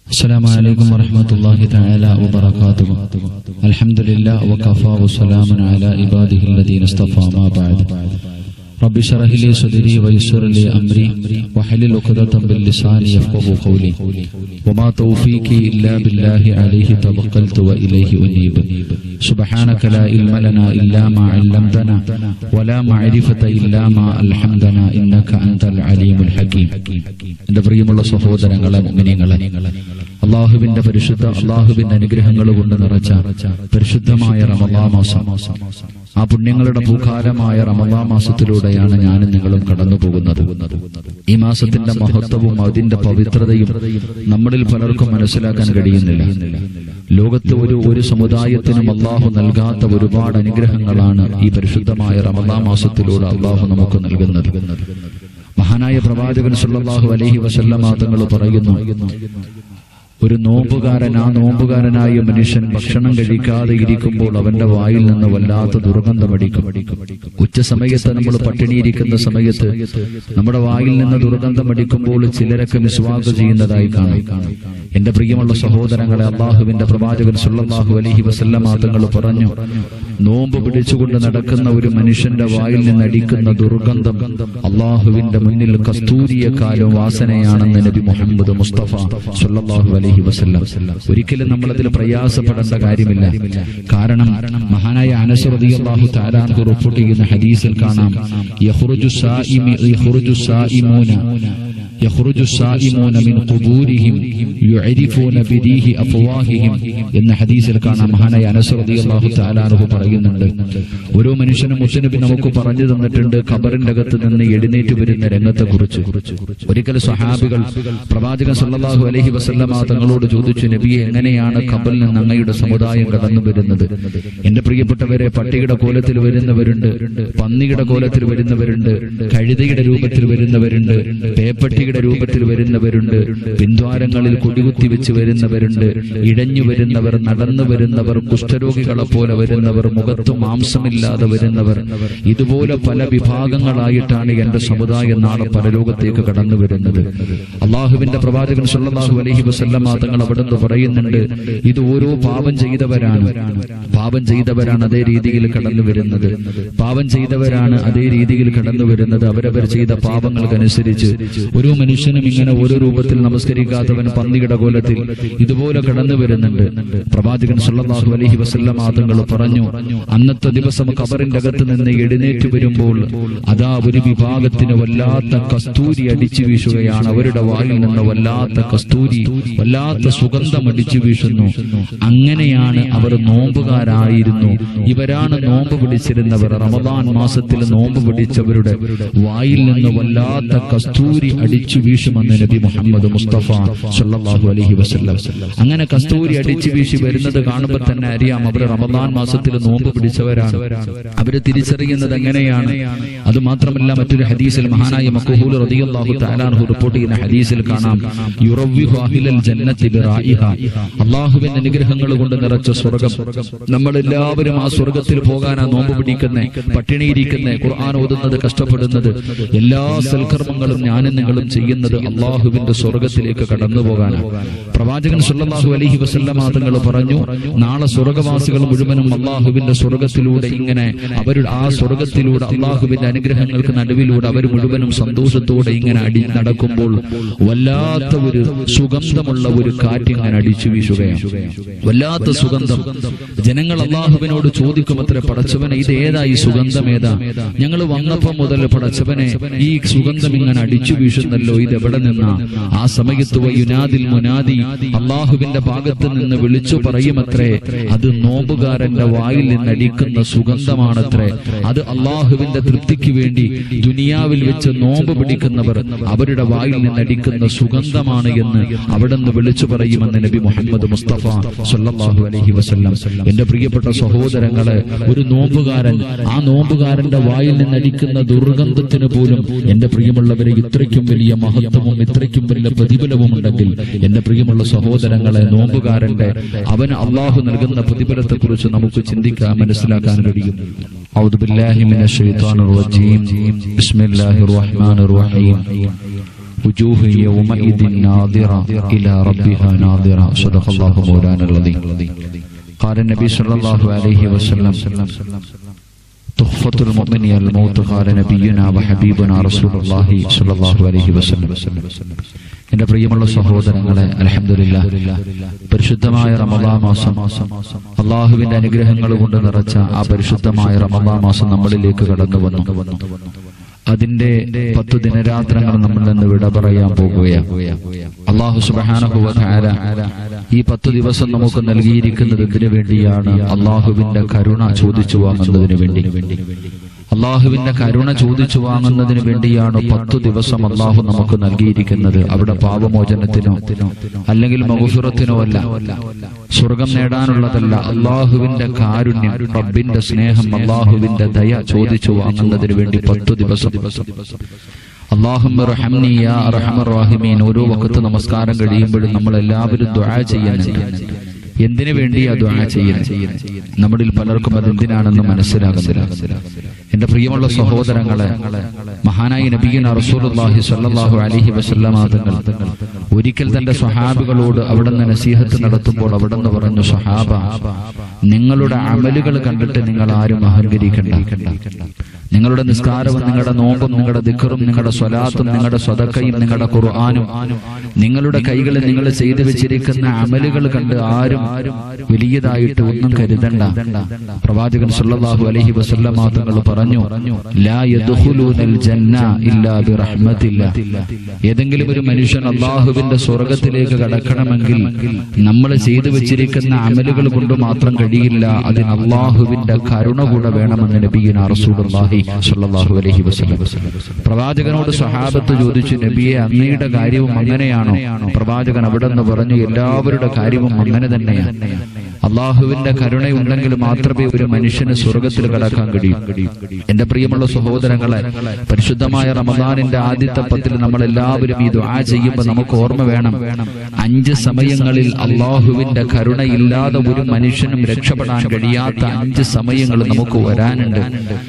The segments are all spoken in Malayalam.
السلام عليكم ورحمة الله تعالى وبركاته الحمد لله وكفى وسلام على عباده الذين اصطفى ما بعد رب اشرح لي صدري ويسر لي أمري وحلل عقدة باللسان يفقه قولي وما توفيقي إلا بالله عليه توكلت وإليه أنيب سبحانك لا علم لنا إلا ما علمتنا ولا معرفة إلا ما ألحمدنا إنك أنت العليم الحكيم എന്റെ പ്രിയമുള്ള സഹോദരങ്ങളെ മുമിനിങ്ങളെ അള്ളാഹുവിന്റെ പരിശുദ്ധ അള്ളാഹുവിന്റെ അനുഗ്രഹങ്ങൾ കൊണ്ട് നിറച്ച പരിശുദ്ധമായ റമദാ മാസം ആ പുണ്യങ്ങളുടെ ഭൂകാലമായ റമദാ മാസത്തിലൂടെയാണ് ഞാനും നിങ്ങളും കടന്നു പോകുന്നത് ഈ മാസത്തിന്റെ മഹത്വവും അതിന്റെ പവിത്രതയും നമ്മളിൽ പലർക്കും മനസ്സിലാക്കാൻ കഴിയുന്നില്ല ലോകത്ത് ഒരു ഒരു സമുദായത്തിനും അള്ളാഹു നൽകാത്ത ഒരുപാട് അനുഗ്രഹങ്ങളാണ് ഈ പരിശുദ്ധമായ റമദാ മാസത്തിലൂടെ അള്ളാഹു നമുക്ക് നൽകുന്നത് മഹാനായ പ്രവാചകൻ സല്ലല്ലാഹു അലൈഹി വസല്ലമ തങ്ങൾ പറയുന്നു ഒരു നോമ്പുകാരൻ ആ നോമ്പുകാരനായ മനുഷ്യൻ ഭക്ഷണം കഴിക്കാതെ ഇരിക്കുമ്പോൾ അവന്റെ വായിൽ നിന്ന് വല്ലാത്ത ദുർഗന്ധമടിക്കും ഉച്ച സമയത്ത് നമ്മൾ പട്ടിണിയിരിക്കുന്ന സമയത്ത് നമ്മുടെ വായിൽ നിന്ന് ദുർഗന്ധമടിക്കുമ്പോൾ ചിലരൊക്കെ മിസ്വാഗ ചെയ്യുന്നതായി കാണും എന്റെ പ്രിയമുള്ള സഹോദരങ്ങളെ അള്ളാഹുവിന്റെ പ്രവാചകൻ സുല്ലാഹു അലഹി വസല്ലമ തങ്ങൾ പറഞ്ഞു നോമ്പ് പിടിച്ചുകൊണ്ട് നടക്കുന്ന ഒരു മനുഷ്യന്റെ വായിൽ നിന്ന് അടിക്കുന്ന ദുർഗന്ധം അള്ളാഹുവിന്റെ മുന്നിൽ കസ്തൂരിയെക്കാളും വാസനയാണെന്ന് നബി മുഹമ്മദ് മുസ്തഫ സുല്ലാഹു അലഹി വസല്ലം ഒരിക്കലും നമ്മൾ അതിൽ പ്രയാസപ്പെടേണ്ട കാര്യമില്ല കാരണം മഹാനായ അനസുറതി അള്ളാഹു താലാൻഹു റിപ്പോർട്ട് ചെയ്യുന്ന ഹദീസിൽ കാണാം യഹ്റുജു സായിമി യഹ്റുജു സായിമൂന يخرج الصائمون من قبورهم يعرفون بريح أفواههم എന്ന ഹദീസിൽ കാണാം മഹാനായ അനസ് റളിയല്ലാഹു തആല അൻഹു പറയുന്നുണ്ട് ഓരോ മനുഷ്യനും മുത്തനബി നമുക്ക് പറഞ്ഞു തന്നിട്ടുണ്ട് ഖബറിന്റെ അകത്ത് നിന്ന് എഴുന്നേറ്റ് വരുന്ന രംഗത്തെ കുറിച്ച് ഒരിക്കൽ സ്വഹാബികൾ പ്രവാചകൻ സല്ലല്ലാഹു അലൈഹി വസല്ലമ തങ്ങളോട് ചോദിച്ചു നബിയെ എങ്ങനെയാണ് ഖബറിൽ നിന്ന് അങ്ങയുടെ സമുദായം കടന്നു വരുന്നത് എന്റെ പ്രിയപ്പെട്ടവരെ പട്ടിയുടെ കോലത്തിൽ വരുന്നവരുണ്ട് പന്നിയുടെ കോലത്തിൽ വരുന്നവരുണ്ട് കഴുതയുടെ രൂപത്തിൽ വരുന്നവരുണ്ട് പേപ്പട്ടി കുട്ടിയുടെ രൂപത്തിൽ വരുന്നവരുണ്ട് പിന്ദ്വാരങ്ങളിൽ കൊടികുത്തി വെച്ച് വരുന്നവരുണ്ട് ഇഴഞ്ഞു വരുന്നവർ നടന്നു വരുന്നവർ കുഷ്ഠരോഗികളെ പോലെ വരുന്നവർ മുഖത്ത് മാംസമില്ലാതെ വരുന്നവർ ഇതുപോലെ പല വിഭാഗങ്ങളായിട്ടാണ് എന്റെ സമുദായം നാളെ പരലോകത്തേക്ക് കടന്നു വരുന്നത് അള്ളാഹുവിന്റെ പ്രവാചകൻ സല്ലല്ലാഹു അലൈഹി വസല്ലമ തങ്ങൾ അവിടുന്ന് പറയുന്നുണ്ട് ഇത് ഓരോ പാപം ചെയ്തവരാണ് പാപം ചെയ്തവരാണ് അതേ രീതിയിൽ കടന്നു വരുന്നത് പാപം ചെയ്തവരാണ് അതേ രീതിയിൽ കടന്നു വരുന്നത് അവരവർ ചെയ്ത പാപങ്ങൾക്കനുസരിച്ച് ഒരു മനുഷ്യനും ഇങ്ങനെ ഓരോ രൂപത്തിൽ നമസ്കരിക്കാത്തവൻ പന്നിയുടെ കോലത്തിൽ ഇതുപോലെ കടന്നു വരുന്നുണ്ട് പ്രവാചകൻ സല്ലല്ലാഹു അലൈഹി വസല്ലമ തങ്ങൾ പറഞ്ഞു അന്നത്തെ ദിവസം കബറിന്റെ അകത്ത് നിന്ന് എഴുന്നേറ്റ് വരുമ്പോൾ അതാ ഒരു വിഭാഗത്തിന് വല്ലാത്ത കസ്തൂരി അടിച്ചു വീശുകയാണ് അവരുടെ വായിൽ നിന്ന് വല്ലാത്ത കസ്തൂരി വല്ലാത്ത സുഗന്ധം അടിച്ചു വീശുന്നു അങ്ങനെയാണ് അവർ നോമ്പുകാരായിരുന്നു ഇവരാണ് നോമ്പ് പിടിച്ചിരുന്നവർ റമദാൻ മാസത്തിൽ നോമ്പ് പിടിച്ചവരുടെ വായിൽ നിന്ന് വല്ലാത്ത കസ്തൂരി അടിച്ചു വീശുമെന്ന് നബി മുഹമ്മദ് മുസ്തഫ സല്ലല്ലാഹു അലൈഹി വസല്ലം അങ്ങനെ കസ്തൂരി അടിച്ചു വീശി വരുന്നത് കാണുമ്പോൾ തന്നെ അറിയാം അവർ റമദാൻ മാസത്തിൽ നോമ്പ് പിടിച്ചവരാണ് അവര് തിരിച്ചറിയുന്നത് എങ്ങനെയാണ് അത് മാത്രമല്ല മറ്റൊരു ഹദീസിൽ മഹാനായ മഖൂൽ റളിയല്ലാഹു തആലാഹു റിപ്പോർട്ട് ചെയ്യുന്ന ഹദീസിൽ കാണാം യുറവ്വിഹു അഹ്ലൽ ജന്നത്തി ബിറായിഹ അല്ലാഹുവിന്റെ അനുഗ്രഹങ്ങൾ കൊണ്ട് നിറച്ച സ്വർഗ്ഗം നമ്മൾ എല്ലാവരും ആ സ്വർഗ്ഗത്തിൽ പോകാനാ നോമ്പ് പിടിക്കുന്നേ പട്ടിണിയിരിക്കുന്നേ ഖുർആൻ ഓതുന്നത് കഷ്ടപ്പെടുന്നത് എല്ലാ സൽക്കർമ്മങ്ങളും ഞാനും നിങ്ങളും ചെയ്യുന്നത് അള്ളാഹുവിന്റെ സ്വർഗത്തിലേക്ക് കടന്നു പോകാനാണ് പ്രവാചകൻ സല്ലല്ലാഹു അലൈഹി വസല്ലമ തങ്ങൾ പറഞ്ഞു നാളെ സ്വർഗവാസികൾ മുഴുവനും അള്ളാഹുവിന്റെ സ്വർഗത്തിലൂടെ ഇങ്ങനെ അവരുടെ ആ സ്വർഗത്തിലൂടെ അള്ളാഹുവിന്റെ അനുഗ്രഹങ്ങൾക്ക് നടുവിലൂടെ അവർ മുഴുവനും സന്തോഷത്തോടെ ഇങ്ങനെ അടി നടക്കുമ്പോൾ വല്ലാത്ത ഒരു സുഗന്ധമുള്ള ഒരു കാറ്റ് ഇങ്ങനെ അടിച്ചു വീശുകയാണ് വല്ലാത്ത സുഗന്ധം ജനങ്ങൾ അള്ളാഹുവിനോട് ചോദിക്കുമത്രേ പടച്ചവനെ ഇത് ഏതാ ഈ സുഗന്ധം ഏതാ ഞങ്ങൾ വന്നപ്പം മുതൽ പടച്ചവനെ ഈ സുഗന്ധം ഇങ്ങനെ അടിച്ചു വീശുന്നല്ലോ ഇത് എവിടെ നിന്നാ ആ സമയത്ത് യുനാദിൽ മുനാദി അള്ളാഹുവിന്റെ ഭാഗത്ത് നിന്ന് വിളിച്ചു പറയുമത്രേ അത് നോമ്പുകാരന്റെ വായിൽ നിന്ന് അടിക്കുന്ന സുഗന്ധമാണത്രേ അത് അള്ളാഹുവിന്റെ തൃപ്തിക്ക് വേണ്ടി ദുനിയാവിൽ വെച്ച് നോമ്പ് പിടിക്കുന്നവർ അവരുടെ വായിൽ നിന്ന് അടിക്കുന്ന സുഗന്ധമാണ് എന്ന് അവിടെ നിന്ന് വിളിച്ചു പറയുമെന്ന് നബി മുഹമ്മദ് മുസ്തഫ സല്ലല്ലാഹു അലൈഹി വസല്ലം എന്റെ പ്രിയപ്പെട്ട സഹോദരങ്ങളെ ഒരു നോമ്പുകാരൻ ആ നോമ്പുകാരന്റെ വായിൽ നിന്ന് അടിക്കുന്ന ദുർഗന്ധത്തിന് പോലും എന്റെ പ്രിയമുള്ളവരെ ഇത്രയ്ക്കും വലിയ മഹത്വവും ഇത്രയ്ക്കും വലിയ പ്രതിഫലവും ഉണ്ടെങ്കിൽ എന്റെ പ്രിയമുള്ള സഹോദരങ്ങളെ നോമ്പുകാരന്റെ അവന് അള്ളാഹു നൽകുന്ന പ്രതിഫലത്തെ കുറിച്ച് നമുക്ക് ചിന്തിക്കാൻ മനസ്സിലാക്കാൻ കഴിയും أعوذ بالله من الشيطان الرجيم بسم الله الرحمن الرحيم وجوه يومئذ ناظرة إلى ربها ناظرة صدق الله مولانا العظيم قال النبي صلى الله عليه وسلم تخفة المؤمن الموت قال نبينا وحبيبنا رسول الله صلى الله عليه وسلم എന്റെ പ്രിയമുള്ള സഹോദരങ്ങളെ അലഹമില്ല പരിശുദ്ധമായ റമദാ മാസം അള്ളാഹുവിന്റെ അനുഗ്രഹങ്ങൾ കൊണ്ട് നിറച്ച ആ പരിശുദ്ധമായ റമദാ മാസം നമ്മളിലേക്ക് കടന്നു വന്നു അതിന്റെ പത്തു ദിനരാത്രങ്ങൾ നമ്മൾ നിന്ന് വിട പറയാൻ പോകുകയാണ് അള്ളാഹു സുബാനുഭവ ഈ പത്തു ദിവസം നമുക്ക് നൽകിയിരിക്കുന്നത് എന്തിനു വേണ്ടിയാണ് അള്ളാഹുവിന്റെ കരുണ ചോദിച്ചു വാങ്ങുന്നതിന് വേണ്ടി അള്ളാഹുവിന്റെ കരുണ ചോദിച്ചു വാങ്ങുന്നതിന് വേണ്ടിയാണ് പത്തു ദിവസം അള്ളാഹു നമുക്ക് നൽകിയിരിക്കുന്നത് അവിടെ പാപമോചനത്തിനോ അല്ലെങ്കിൽ മഹുഫുറത്തിനോ അല്ല സ്വർഗം നേടാനുള്ളതല്ല അള്ളാഹുവിന്റെ കാരുണ്യം റബ്ബിന്റെ സ്നേഹം അള്ളാഹുവിന്റെ ദയ ചോദിച്ചു വാങ്ങുന്നതിന് വേണ്ടി പത്തു ദിവസം അള്ളാഹുമീൻ ഓരോ വക്കത്ത് നമസ്കാരം കഴിയുമ്പോഴും നമ്മൾ എല്ലാവരും ദ്വാ ചെയ്യുന്നുണ്ട് എന്തിനു വേണ്ടിയാ ദ്വാ ചെയ്യുന്നത് നമ്മളിൽ പലർക്കും അത് എന്തിനാണെന്ന് മനസ്സിലാകുന്നില്ല എന്റെ പ്രിയമുള്ള സഹോദരങ്ങളെ മഹാനായി നബീന റസൂലുള്ളാഹി സ്വല്ലല്ലാഹു അലൈഹി വസല്ലമ തങ്ങൾ ഒരിക്കൽ തന്റെ സ്വഹാബികളോട് അവിടെ നിന്ന് നസീഹത്ത് നടത്തുമ്പോൾ അവിടെ നിന്ന് പറഞ്ഞു സ്വഹാബ നിങ്ങളുടെ അമലുകൾ കണ്ടിട്ട് നിങ്ങൾ ആരും അഹങ്കരിക്കണ്ട നിങ്ങളുടെ നിസ്കാരവും നിങ്ങളുടെ നോമ്പും നിങ്ങളുടെ ദിക്കറും നിങ്ങളുടെ സ്വലാത്തും നിങ്ങളുടെ സ്വതക്കയും നിങ്ങളുടെ ഖുർആാനും നിങ്ങളുടെ കൈകളിൽ നിങ്ങൾ ചെയ്തു വെച്ചിരിക്കുന്ന അമലുകൾ കണ്ട് ആരും വലിയതായിട്ട് ഒന്നും കരുതണ്ട പ്രവാചകൻ സല്ലല്ലാഹു അലൈഹി വസല്ലമ തങ്ങൾ പറഞ്ഞു ലാ യദ്ഖുലൂനൽ ജന്ന ഇല്ലാ ബിറഹ്മത്തില്ല ഏതെങ്കിലും ഒരു മനുഷ്യൻ അള്ളാഹുവിന്റെ സ്വർഗത്തിലേക്ക് കടക്കണമെങ്കിൽ നമ്മൾ ചെയ്തു വെച്ചിരിക്കുന്ന അമലുകൾ കൊണ്ട് മാത്രം കഴിയില്ല അതിന് അള്ളാഹുവിന്റെ കരുണ കൂടെ വേണമെന്ന് നബീന റസൂലുള്ളാഹി സ്വല്ലല്ലാഹു അലൈഹി വസല്ലം പ്രവാചകനോട് സ്വഹാബത്ത് ചോദിച്ചു നബിയെ അങ്ങയുടെ കാര്യവും അങ്ങനെയാണോ പ്രവാചകൻ അവിടെ നിന്ന് പറഞ്ഞു എല്ലാവരുടെ കാര്യവും അങ്ങനെ തന്നെയാണ് അള്ളാഹുവിന്റെ കരുണയുണ്ടെങ്കിൽ മാത്രമേ ഒരു മനുഷ്യന് സ്വർഗത്തിൽ കടക്കാൻ കഴിയൂ എന്റെ പ്രിയമുള്ള സഹോദരങ്ങളെ പരിശുദ്ധമായ റമദാനിന്റെ ആദ്യത്തെ പത്തിൽ നമ്മൾ എല്ലാവരും ഈ ദുആ ചെയ്യുമ്പോൾ നമുക്ക് ഓർമ്മ വേണം അഞ്ച് സമയങ്ങളിൽ അള്ളാഹുവിന്റെ കരുണയില്ലാതെ ഒരു മനുഷ്യനും രക്ഷപ്പെടാൻ കഴിയാത്ത അഞ്ച് സമയങ്ങൾ നമുക്ക് വരാനുണ്ട്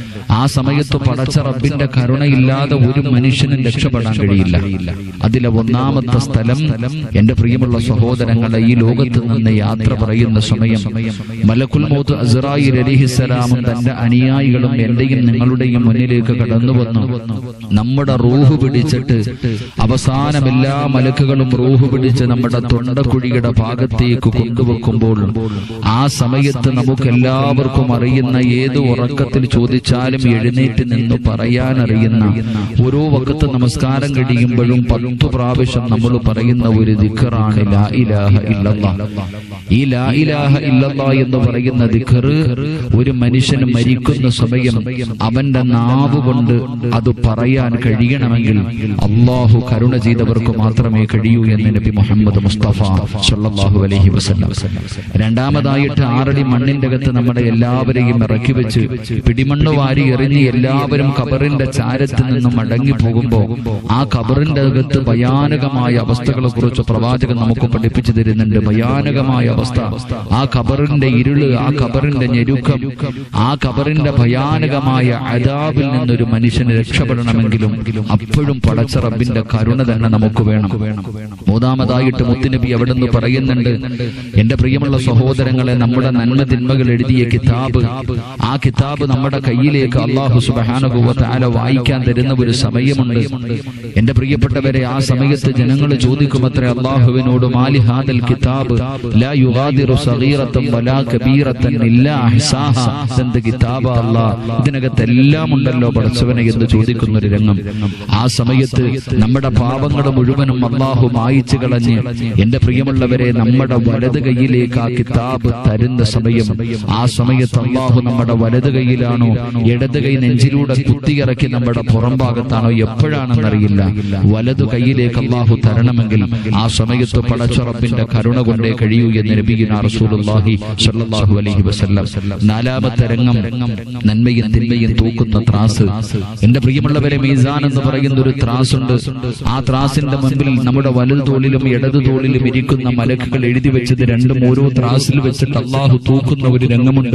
ആ സമയത്ത് പടച്ച റബ്ബിന്റെ കരുണയില്ലാതെ ഒരു മനുഷ്യനും രക്ഷപ്പെടാൻ കഴിയില്ല അതിലെ ഒന്നാമത്തെ സ്ഥലം എന്റെ പ്രിയമുള്ള സഹോദരങ്ങളെ ഈ ലോകത്ത് നിന്ന് യാത്ര പറയുന്ന സമയം മലക്കുൽ മൗത്ത് അസ്രായിൽ അലിഹിസലാമും തന്റെ അനുയായികളും എന്റെയും നിങ്ങളുടെയും മുന്നിലേക്ക് കടന്നു വന്നു നമ്മുടെ റൂഹ് പിടിച്ചിട്ട് അവസാനം എല്ലാ മലക്കുകളും റൂഹ് പിടിച്ച് നമ്മുടെ തൊണ്ടക്കുഴിയുടെ ഭാഗത്തേക്ക് കൊണ്ടുവെക്കുമ്പോൾ ആ സമയത്ത് നമുക്ക് എല്ലാവർക്കും അറിയുന്ന ഏത് ഉറക്കത്തിൽ ചോദിച്ചാലും എഴുന്നേറ്റ് നിന്ന് പറയാൻ അറിയുന്ന ഓരോ വക്കത്ത് നമസ്കാരം കഴിയുമ്പോഴും പത്തു പ്രാവശ്യം നമ്മൾ പറയുന്ന ഒരു ദിക്കറാണ് ലാ ഇലാഹ ഇല്ലല്ലാ ഈ ലാ ഇലാഹ ഇല്ലല്ലാ എന്ന് പറയുന്ന ദിക്കർ ഒരു മനുഷ്യന് മരിക്കുന്ന സമയം അവന്റെ നാവ് കൊണ്ട് അത് പറയാൻ കഴിയണമെങ്കിൽ അള്ളാഹു കരുണ ചെയ്തവർക്ക് മാത്രമേ കഴിയൂ എന്ന് നബി മുഹമ്മദ് മുസ്തഫ സല്ലല്ലാഹു അലൈഹി വസല്ലം രണ്ടാമതായിട്ട് ആറടി മണ്ണിന്റെ അകത്ത് നമ്മുടെ എല്ലാവരെയും ഇറക്കി വെച്ച് പിടിമണ്ണ് വാരി എറിഞ്ഞ് എല്ലാവരും ഖബറിന്റെ ചാരത്തിൽ നിന്നും മടങ്ങി പോകുമ്പോ ആ ഖബറിന്റെ അകത്ത് ഭയാനകമായ അവസ്ഥകളെ കുറിച്ച് പ്രവാചകൻ നമുക്ക് പഠിപ്പിച്ചു തരുന്നുണ്ട് ഭയാനകമായ അവസ്ഥ ആ ഖബറിന്റെ ഇരുള് ആ ഖബറിന്റെ ഞെരുക്കം ആ ഖബറിന്റെ ഭയാനകമായ അതാബിൽ നിന്നൊരു മനുഷ്യന് രക്ഷപ്പെടണമെങ്കിലും അപ്പോഴും പടച്ച റബ്ബിന്റെ കരുണ തന്നെ നമുക്ക് വേണം മൂന്നാമതായിട്ട് മുത്തുനബി അവിടെ നിന്ന് പറയുന്നുണ്ട് എന്റെ പ്രിയമുള്ള സഹോദരങ്ങളെ നമ്മുടെ നന്മ തിന്മകൾ എഴുതിയ കിതാബ് ആ കിതാബ് നമ്മുടെ കയ്യിലേക്ക് അള്ളാഹു സുബാനുഭവത്താല വായിക്കാൻ തരുന്ന ഒരു സമയമുണ്ട് എന്റെ പ്രിയപ്പെട്ടവരെ ആ സമയത്ത് ജനങ്ങൾ ചോദിക്കുമത്രേ അള്ളാഹുവിനോട് മാലി ഹാദൽ കിതാബ് ലാ യുഗാദിറു സഗീറത്തൻ വലാ കബീറത്തൻ ഇല്ലാ അഹ്സാഹ ഇതെന്ത് കിതാബ അല്ലാ ഇതിനകത്ത് എല്ലാം ഉണ്ടല്ലോ പടച്ചവനെ എന്ന് ചോദിക്കുന്ന ഒരു രംഗം ആ സമയത്ത് നമ്മുടെ പാപങ്ങൾ മുഴുവനും അള്ളാഹു മായിച്ചു കളഞ്ഞ് എന്റെ പ്രിയമുള്ളവരെ നമ്മുടെ വലത് കൈയിലേക്ക് ആ കിതാബ് തരുന്ന സമയം ആ സമയത്ത് അള്ളാഹു നമ്മുടെ വലത് കൈയിലാണോ ഇടത് കൈ നെഞ്ചിലൂടെ കുത്തിയിറക്കി നമ്മുടെ പുറം ഭാഗത്താണോ എപ്പോഴാണെന്നറിയില്ല വലതു കൈയിലേക്ക് അള്ളാഹു തരണമെങ്കിൽ ആ സമയത്ത് പടച്ചുറപ്പിന്റെ കരുണ കൊണ്ടേ കഴിയൂ എന്ന് നബീന റസൂൽ റസൂലുള്ളാഹി സ്വല്ലല്ലാഹു അലൈഹി വസല്ലം നാലാമത്തെ രംഗം നന്മയും തിന്മയും തൂക്കുന്ന ത്രാസ് എന്റെ പ്രിയമുള്ളവരെ മീസാൻ എന്ന് പറയുന്ന ഒരു ത്രാസ് ഉണ്ട് ആ ത്രാസിന്റെ മുമ്പിൽ നമ്മുടെ വലതു തോളിലും ഇടതു തോളിലും ഇരിക്കുന്ന മലക്കുകൾ എഴുതി വെച്ചത് രണ്ടും ഓരോ ത്രാസിൽ വെച്ചിട്ട് അള്ളാഹു തൂക്കുന്ന ഒരു രംഗമുണ്ട്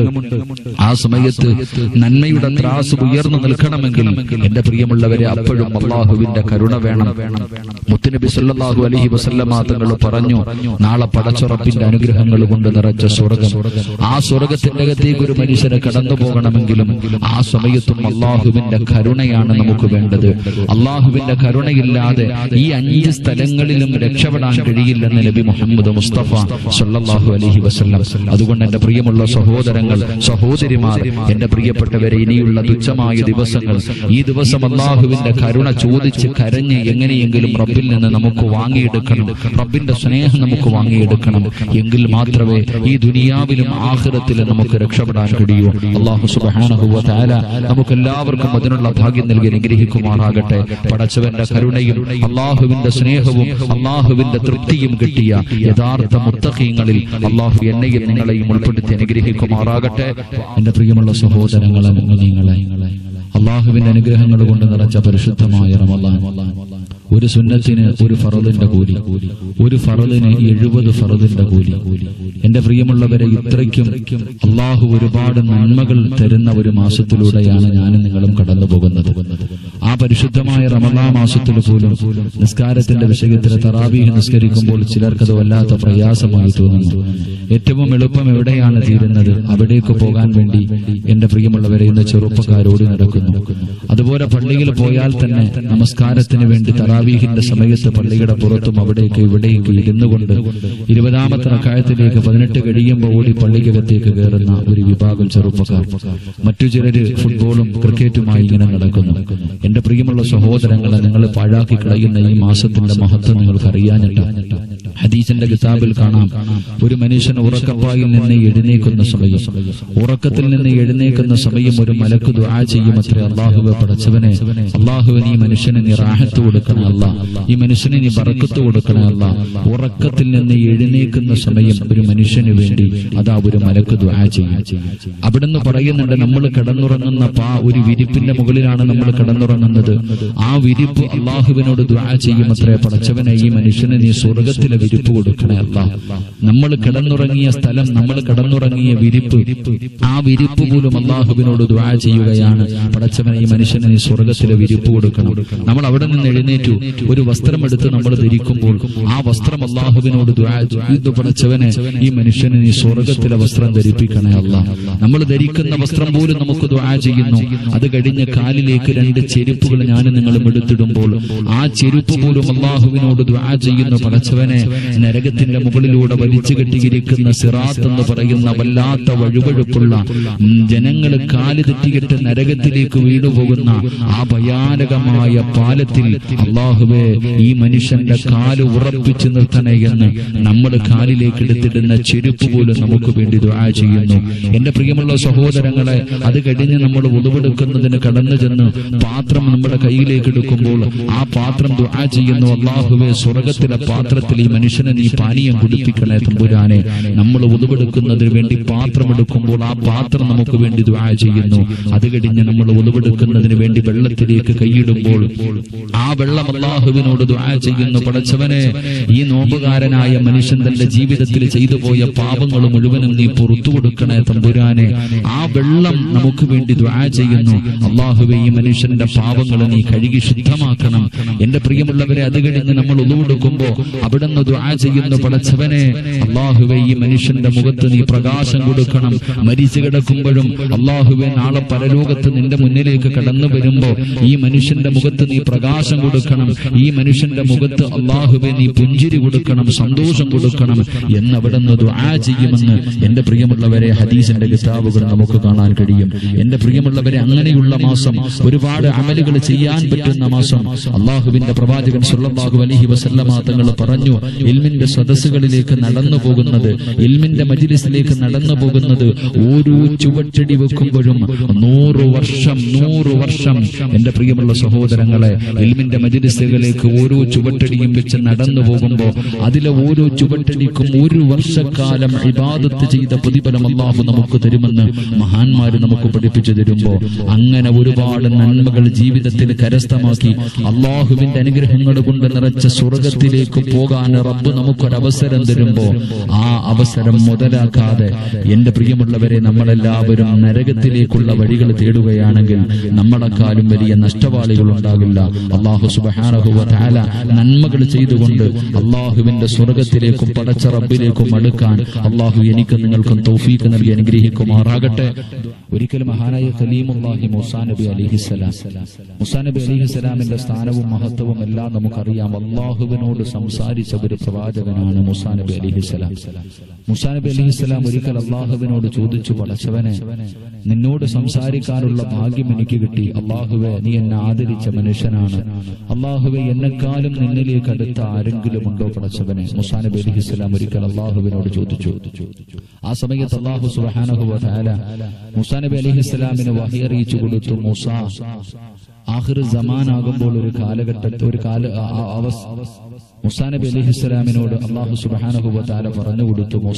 ആ സമയത്ത് നന്മയുടെ ത്രാസ് ഉയർന്നു നിൽക്കണമെങ്കിൽ എന്റെ പ്രിയമുള്ളവരെ അപ്പോഴും അള്ളാഹുവിന്റെ കരുണ വേണം മുത്തുനബി സല്ലല്ലാഹു അലൈഹി വസല്ലമ തങ്ങൾ പറഞ്ഞു നാളെ പടച്ചുറപ്പിന്റെ അനുഗ്രഹങ്ങൾ കൊണ്ട് നിറച്ച സ്വർഗം ആ സ്വർഗത്തിന്റെ അകത്തേക്ക് ഒരു മനുഷ്യനെ കടന്നു പോകണമെങ്കിലും ആ സമയത്തും അള്ളാഹുവിന്റെ കരുണയാണ് നമുക്ക് വേണ്ടത് അള്ളാഹുവിന്റെ കരുണയില്ലാതെ ഈ അഞ്ച് സ്ഥലങ്ങളിലും രക്ഷപ്പെടാൻ കഴിയില്ലെന്ന് നബി മുഹമ്മദ് മുസ്തഫ സല്ലല്ലാഹു അലൈഹി വസല്ലം അതുകൊണ്ട് എന്റെ പ്രിയമുള്ള സഹോദരങ്ങൾ സഹോദരിമാർ എന്റെ പ്രിയപ്പെട്ടവരെ ഇനിയുള്ള തുച്ഛമായ ദിവസങ്ങൾ ഈ ദിവസം അള്ളാഹുവിന്റെ കരുണ ചോദിച്ച് കരഞ്ഞ് എങ്ങനെയെങ്കിലും റബ്ബിൽ നിന്ന് നമുക്ക് വാങ്ങിയെടുക്കണം റബ്ബിന്റെ സ്നേഹം നമുക്ക് വാങ്ങിയെടുക്കണം എങ്കിൽ മാത്രമേ ഈ ദുനിയാവിലും ആഖിറത്തിലും നമുക്ക് രക്ഷപ്പെടാൻ കഴിയൂ അള്ളാഹു സുബ്ഹാനഹു വ തആല നമുക്ക് എല്ലാവർക്കും അതിനുള്ള ഭാഗ്യം നൽകി അനുഗ്രഹിക്കുമാറാകട്ടെ പടച്ചവന്റെ കരുണയും അള്ളാഹുവിന്റെ സ്നേഹവും അള്ളാഹുവിന്റെ തൃപ്തിയും കിട്ടിയ യഥാർത്ഥ മുത്തഖീങ്ങളിൽ അള്ളാഹു എന്നെയും നിങ്ങളെയും ഉൾപ്പെടുത്തി അനുഗ്രഹിക്കുമാറാകട്ടെ എന്റെ പ്രിയമുള്ള സഹോദരങ്ങളെ നിങ്ങളെ അള്ളാഹുവിന്റെ അനുഗ്രഹങ്ങൾ കൊണ്ട് നിറച്ച പരിശുദ്ധമായ റമലാൻ ഒരു സുന്നത്തിന് ഒരു ഫറദിന്റെ കൂലി ഒരു ഫറദിന് എഴുപത് ഫറദിന്റെ കൂലി എന്റെ പ്രിയമുള്ളവരെ ഇത്രയ്ക്കും അള്ളാഹു ഒരുപാട് നന്മകൾ തരുന്ന ഒരു മാസത്തിലൂടെയാണ് ഞാനും നിങ്ങളും കടന്നു പോകുന്നത് ആ പരിശുദ്ധമായ റമദാ മാസത്തിൽ പോലും നിസ്കാരത്തിന്റെ വിഷയത്തിൽ തറാവീഹ് നിസ്കരിക്കുമ്പോൾ ചിലർക്കത് വല്ലാത്ത പ്രയാസമായി തോന്നുന്നു ഏറ്റവും എളുപ്പം എവിടെയാണ് തീരുന്നത് അവിടേക്ക് പോകാൻ വേണ്ടി എന്റെ പ്രിയമുള്ളവരെ ഇന്ന് ചെറുപ്പക്കാരോട് നടക്കുന്നു അതുപോലെ പള്ളിയിൽ പോയാൽ തന്നെ നമസ്കാരത്തിന് വേണ്ടി തറാവീഹിന്റെ സമയത്ത് പള്ളിയുടെ പുറത്തും അവിടേക്ക് ഇവിടേക്ക് ഇരുന്നു കൊണ്ട് ഇരുപതാമത്തെ റക്കായത്തിലേക്ക് പതിനെട്ട് കഴിയുമ്പോൾ ഓടി പള്ളിക്കകത്തേക്ക് കയറുന്ന ഒരു വിഭാഗം ചെറുപ്പക്കാർ മറ്റു ചിലര് ഫുട്ബോളും ക്രിക്കറ്റുമായി ഇങ്ങനെ നടക്കുന്നു എന്റെ പ്രിയമുള്ള സഹോദരങ്ങളെ നിങ്ങൾ പാഴാക്കി കളയുന്ന ഈ മാസത്തിന്റെ മഹത്വം നിങ്ങൾക്ക് അറിയാനില്ല ഹദീസിന്റെ കിതാബിൽ കാണാം ഒരു മനുഷ്യൻ ഉറക്കപ്പായിൽ നിന്ന് എഴുന്നേക്കുന്ന സമയം ഉറക്കത്തിൽ നിന്ന് എഴുന്നേക്കുന്ന സമയം ഒരു മലക്ക് ദുആ ചെയ്യും അത്രേ അള്ളാഹുവെ പടച്ചവനെ അള്ളാഹുവിന് ഈ മനുഷ്യന് നീ റാഹത്ത് കൊടുക്കണേ അല്ല ഈ മനുഷ്യന് നീ ബറക്കത്ത് കൊടുക്കണേ അല്ല ഉറക്കത്തിൽ നിന്ന് എഴുന്നേക്കുന്ന സമയം ഒരു മനുഷ്യന് വേണ്ടി അതാ ഒരു മലക്ക് ദുആ ചെയ്യും അവിടുന്ന് പറയുന്നുണ്ട് നമ്മൾ കിടന്നുറങ്ങുന്ന പാ ഒരു വിരിപ്പിന്റെ മുകളിലാണ് നമ്മൾ കിടന്നുറങ്ങുന്നത് ആ വിരിപ്പ് അള്ളാഹുവിനോട് ദുആ ചെയ്യും അത്രേ പടച്ചവനെ ഈ മനുഷ്യന് നീ സ്വർഗത്തിലെ വിരിപ്പ് കൊടുക്കണേ അല്ല നമ്മൾ കിടന്നുറങ്ങിയ സ്ഥലം നമ്മൾ കിടന്നുറങ്ങിയ വിരിപ്പ് ആ വിരിപ്പ് പോലും അള്ളാഹുവിനോട് ദുആ ചെയ്യുകയാണ് പടച്ചവനെ ഈ മനുഷ്യന് നീ സ്വർഗത്തിലെ വിരിപ്പ് കൊടുക്കണം നമ്മൾ അവിടെ നിന്ന് എഴുന്നേറ്റു ഒരു വസ്ത്രം എടുത്ത് നമ്മൾ ധരിക്കുമ്പോൾ ആ വസ്ത്രം അള്ളാഹുവിനോട് ദുആ ചെയ്തു പടച്ചവനെ ഈ മനുഷ്യന് നീ സ്വർഗത്തിലെ വസ്ത്രം ധരിപ്പിക്കണേ അല്ല നമ്മൾ ധരിക്കുന്ന വസ്ത്രം പോലും നമുക്ക് ദുആ ചെയ്യുന്നു അത് കഴിഞ്ഞ് കാലിലേക്ക് രണ്ട് ചെരുപ്പുകൾ ഞാനും നിങ്ങളും എടുത്തിടുമ്പോൾ ആ ചെരുപ്പ് പോലും അള്ളാഹുവിനോട് ദുആ ചെയ്യുന്നു പടച്ചവനെ നരകത്തിന്റെ മുകളിലൂടെ വലിച്ചു കെട്ടിയിരിക്കുന്ന സിറാത്ത് എന്ന് പറയുന്ന വല്ലാത്ത വഴുവഴുപ്പുള്ള ഉം, ജനങ്ങള് കാല് തെറ്റിയിട്ട് നരകത്തിലേക്ക് വീണുപോകുന്ന ആ ഭയാനകമായ പാലത്തിൽ അള്ളാഹുവെ ഈ മനുഷ്യന്റെ കാല് ഉറപ്പിച്ചു നിർത്തണേ എന്ന് നമ്മൾ കാലിലേക്ക് എടുത്തിടുന്ന ചെരുപ്പ് പോലും നമുക്ക് വേണ്ടി ദുആ ചെയ്യുന്നു എന്റെ പ്രിയമുള്ള സഹോദരങ്ങളെ അത് കഴിഞ്ഞ് നമ്മൾ ഉളവെടുക്കുന്നതിന് കടന്നു ചെന്ന് പാത്രം നമ്മുടെ കയ്യിലേക്ക് എടുക്കുമ്പോൾ ആ പാത്രം ദുആ ചെയ്യുന്നു അള്ളാഹുവെ സ്വർഗത്തിലെ പാത്രത്തിൽ ഈ മനുഷ്യനെ നീ പാനീയം കുടിപ്പിക്കണേ തമ്പുരാനെ നമ്മൾ ഉളവെടുക്കുന്നതിന് വേണ്ടി പാത്രം എടുക്കുമ്പോൾ ആ പാത്രം നമുക്ക് വേണ്ടി ദുആ ചെയ്യുന്നു അത് കഴിഞ്ഞ് നമ്മൾ ഉളവെടുക്കുന്നതിന് വേണ്ടി വെള്ളത്തിലേക്ക് കൈയിടുമ്പോൾ ആ വെള്ളം അള്ളാഹുവിനോട് ദുആ ചെയ്യുന്നു പടച്ചവനെ ഈ നോമ്പുകാരനായ മനുഷ്യൻ തന്റെ ജീവിതത്തിൽ ചെയ്തു പോയ പാപങ്ങൾ മുഴുവനും നീ പുറത്തു കൊടുക്കണേ തമ്പുരാനെ ആ വെള്ളം നമുക്ക് വേണ്ടി ദുആ ചെയ്യുന്നു അള്ളാഹുവെ ഈ മനുഷ്യന്റെ പാപങ്ങൾ നീ കഴുകി ശുദ്ധമാക്കണം എന്റെ പ്രിയമുള്ളവരെ അത് കഴിഞ്ഞ് നമ്മൾ ഉളവെടുക്കുമ്പോ അവിടുന്ന് ദുആ ചെയ്യുന്നു പടച്ചവനെ അള്ളാഹുവെ ഈ മനുഷ്യന്റെ മുഖത്ത് നീ പ്രകാശം കൊടുക്കണം മരിച്ചു കിടക്കുമ്പോഴും അള്ളാഹുവെ നാളെ പരലോകത്ത് നിന്റെ മുന്നിലേക്ക് കടന്നു വരുമ്പോ ഈ മനുഷ്യന്റെ മുഖത്ത് നീ പ്രകാശം കൊടുക്കണം ഈ മനുഷ്യന്റെ മുഖത്ത് അള്ളാഹുവെ നീ പുഞ്ചിരി കൊടുക്കണം സന്തോഷം കൊടുക്കണം എന്ന് അവിടുന്ന് ദുആ ചെയ്യുമെന്ന് എന്റെ പ്രിയമുള്ളവരെ ഹദീസിന്റെ കിതാബുകൾ നമുക്ക് കാണാൻ കഴിയും എന്റെ പ്രിയമുള്ളവരെ അങ്ങനെയുള്ള മാസം ഒരുപാട് അമലുകൾ ചെയ്യാൻ പറ്റുന്ന മാസം അള്ളാഹുവിന്റെ പ്രവാചകൻ സല്ലല്ലാഹു അലൈഹി വസല്ലമ തങ്ങൾ പറഞ്ഞു ഇൽമിന്റെ സദസ്സുകളിലേക്ക് നടന്നു പോകുന്നത് ഇൽമിന്റെ മജിലിസിലേക്ക് നടന്നു പോകുന്നത് ഓരോ ചുവട്ടടി വെക്കുമ്പോഴും നൂറ് വർഷം നൂറ് വർഷം എന്റെ പ്രിയമുള്ള സഹോദരങ്ങളെ ഇൽമിന്റെ മജിലിസ് മജിലിസുകളിലേക്ക് ഓരോ ചുവട്ടടിയും വെച്ച് നടന്നു പോകുമ്പോൾ അതിലെ ഓരോ ചുവട്ടടിക്കും ഒരു വർഷക്കാലം ഇബാദത്ത് ചെയ്ത പ്രതിഫലം അള്ളാഹു നമുക്ക് തരുമെന്ന് മഹാന്മാര് നമുക്ക് പഠിപ്പിച്ചു തരുമ്പോ അങ്ങനെ ഒരുപാട് നന്മകൾ ജീവിതത്തിൽ കരസ്ഥമാക്കി അള്ളാഹുവിന്റെ അനുഗ്രഹങ്ങൾ കൊണ്ട് നിറച്ച സ്വർഗത്തിലേക്ക് പോകാൻ റബ്ബ് നമുക്കൊരവസരം തരുമ്പോ ആ അവസരം മുതലാക്കാതെ എന്റെ പ്രിയമുള്ളവരെ നമ്മളെല്ലാവരും നരകത്തിലേക്കുള്ള വഴികൾ തേടുകയാണെങ്കിൽ നമ്മളെക്കാളും വലിയ നഷ്ടവാളികൾ ഉണ്ടാകില്ല അള്ളാഹു സുബാനഹുവ താല നന്മകൾ ചെയ്തുകൊണ്ട് അള്ളാഹുവിന്റെ സ്വർഗത്തിലേക്കും പടച്ച റബ്ബിലേക്കും അടുക്കാൻ അള്ളാഹു എനിക്കും നിങ്ങൾക്കും തൗഫീക്ക് നൽകി അനുഗ്രഹിക്കുമാറാകട്ടെ ഒരിക്കലും മഹാനായ ഖലീമുല്ലാഹി മുസാ നബി അലിഹിസലാം മുസാ നബി അലിഹിസലാമിന്റെ സ്ഥാനവും മഹത്വവും എല്ലാം നമുക്കറിയാം അള്ളാഹുവിനോട് സംസാരിച്ച ഒരു പ്രവാചകനാണ് മുസാ നബി അലിഹിസലാം മുസാ നബി അലിഹിസലാം ഒരിക്കൽ അള്ളാഹുവിനോട് ചോദിച്ചു പടച്ചവനെ നിന്നോട് സംസാരിക്കാനുള്ള ഭാഗ്യം എനിക്ക് കിട്ടി അള്ളാഹുവെ നീ എന്നെ ആദരിച്ച മനുഷ്യനാണ് അള്ളാഹുവെ എന്നെക്കാളും നിന്നിലേക്ക് അടുത്ത ആരെങ്കിലും ഉണ്ടോ പടച്ചവനെ മുസാ നബി അലിഹിസ്ലാം ഒരിക്കൽ അള്ളാഹുവിനോട് ചോദിച്ചു ആ സമയത്ത് അള്ളാഹു സുബാനഹു താല മുസാ നബി അലിഹിസ്ലാമിന് വഹി അറിയിച്ചു കൊടുത്തു മൂസ ആഹിർ ജമാനാകുമ്പോൾ ഒരു കാലഘട്ടത്തിൽ ഒരു കാല ആ- ആ- അവസ് മുസാ നബി അലിഹിസ്ലാമിനോട് അള്ളാഹു സുബാനഹുബ താല പറഞ്ഞു കൊടുത്തു മൂസ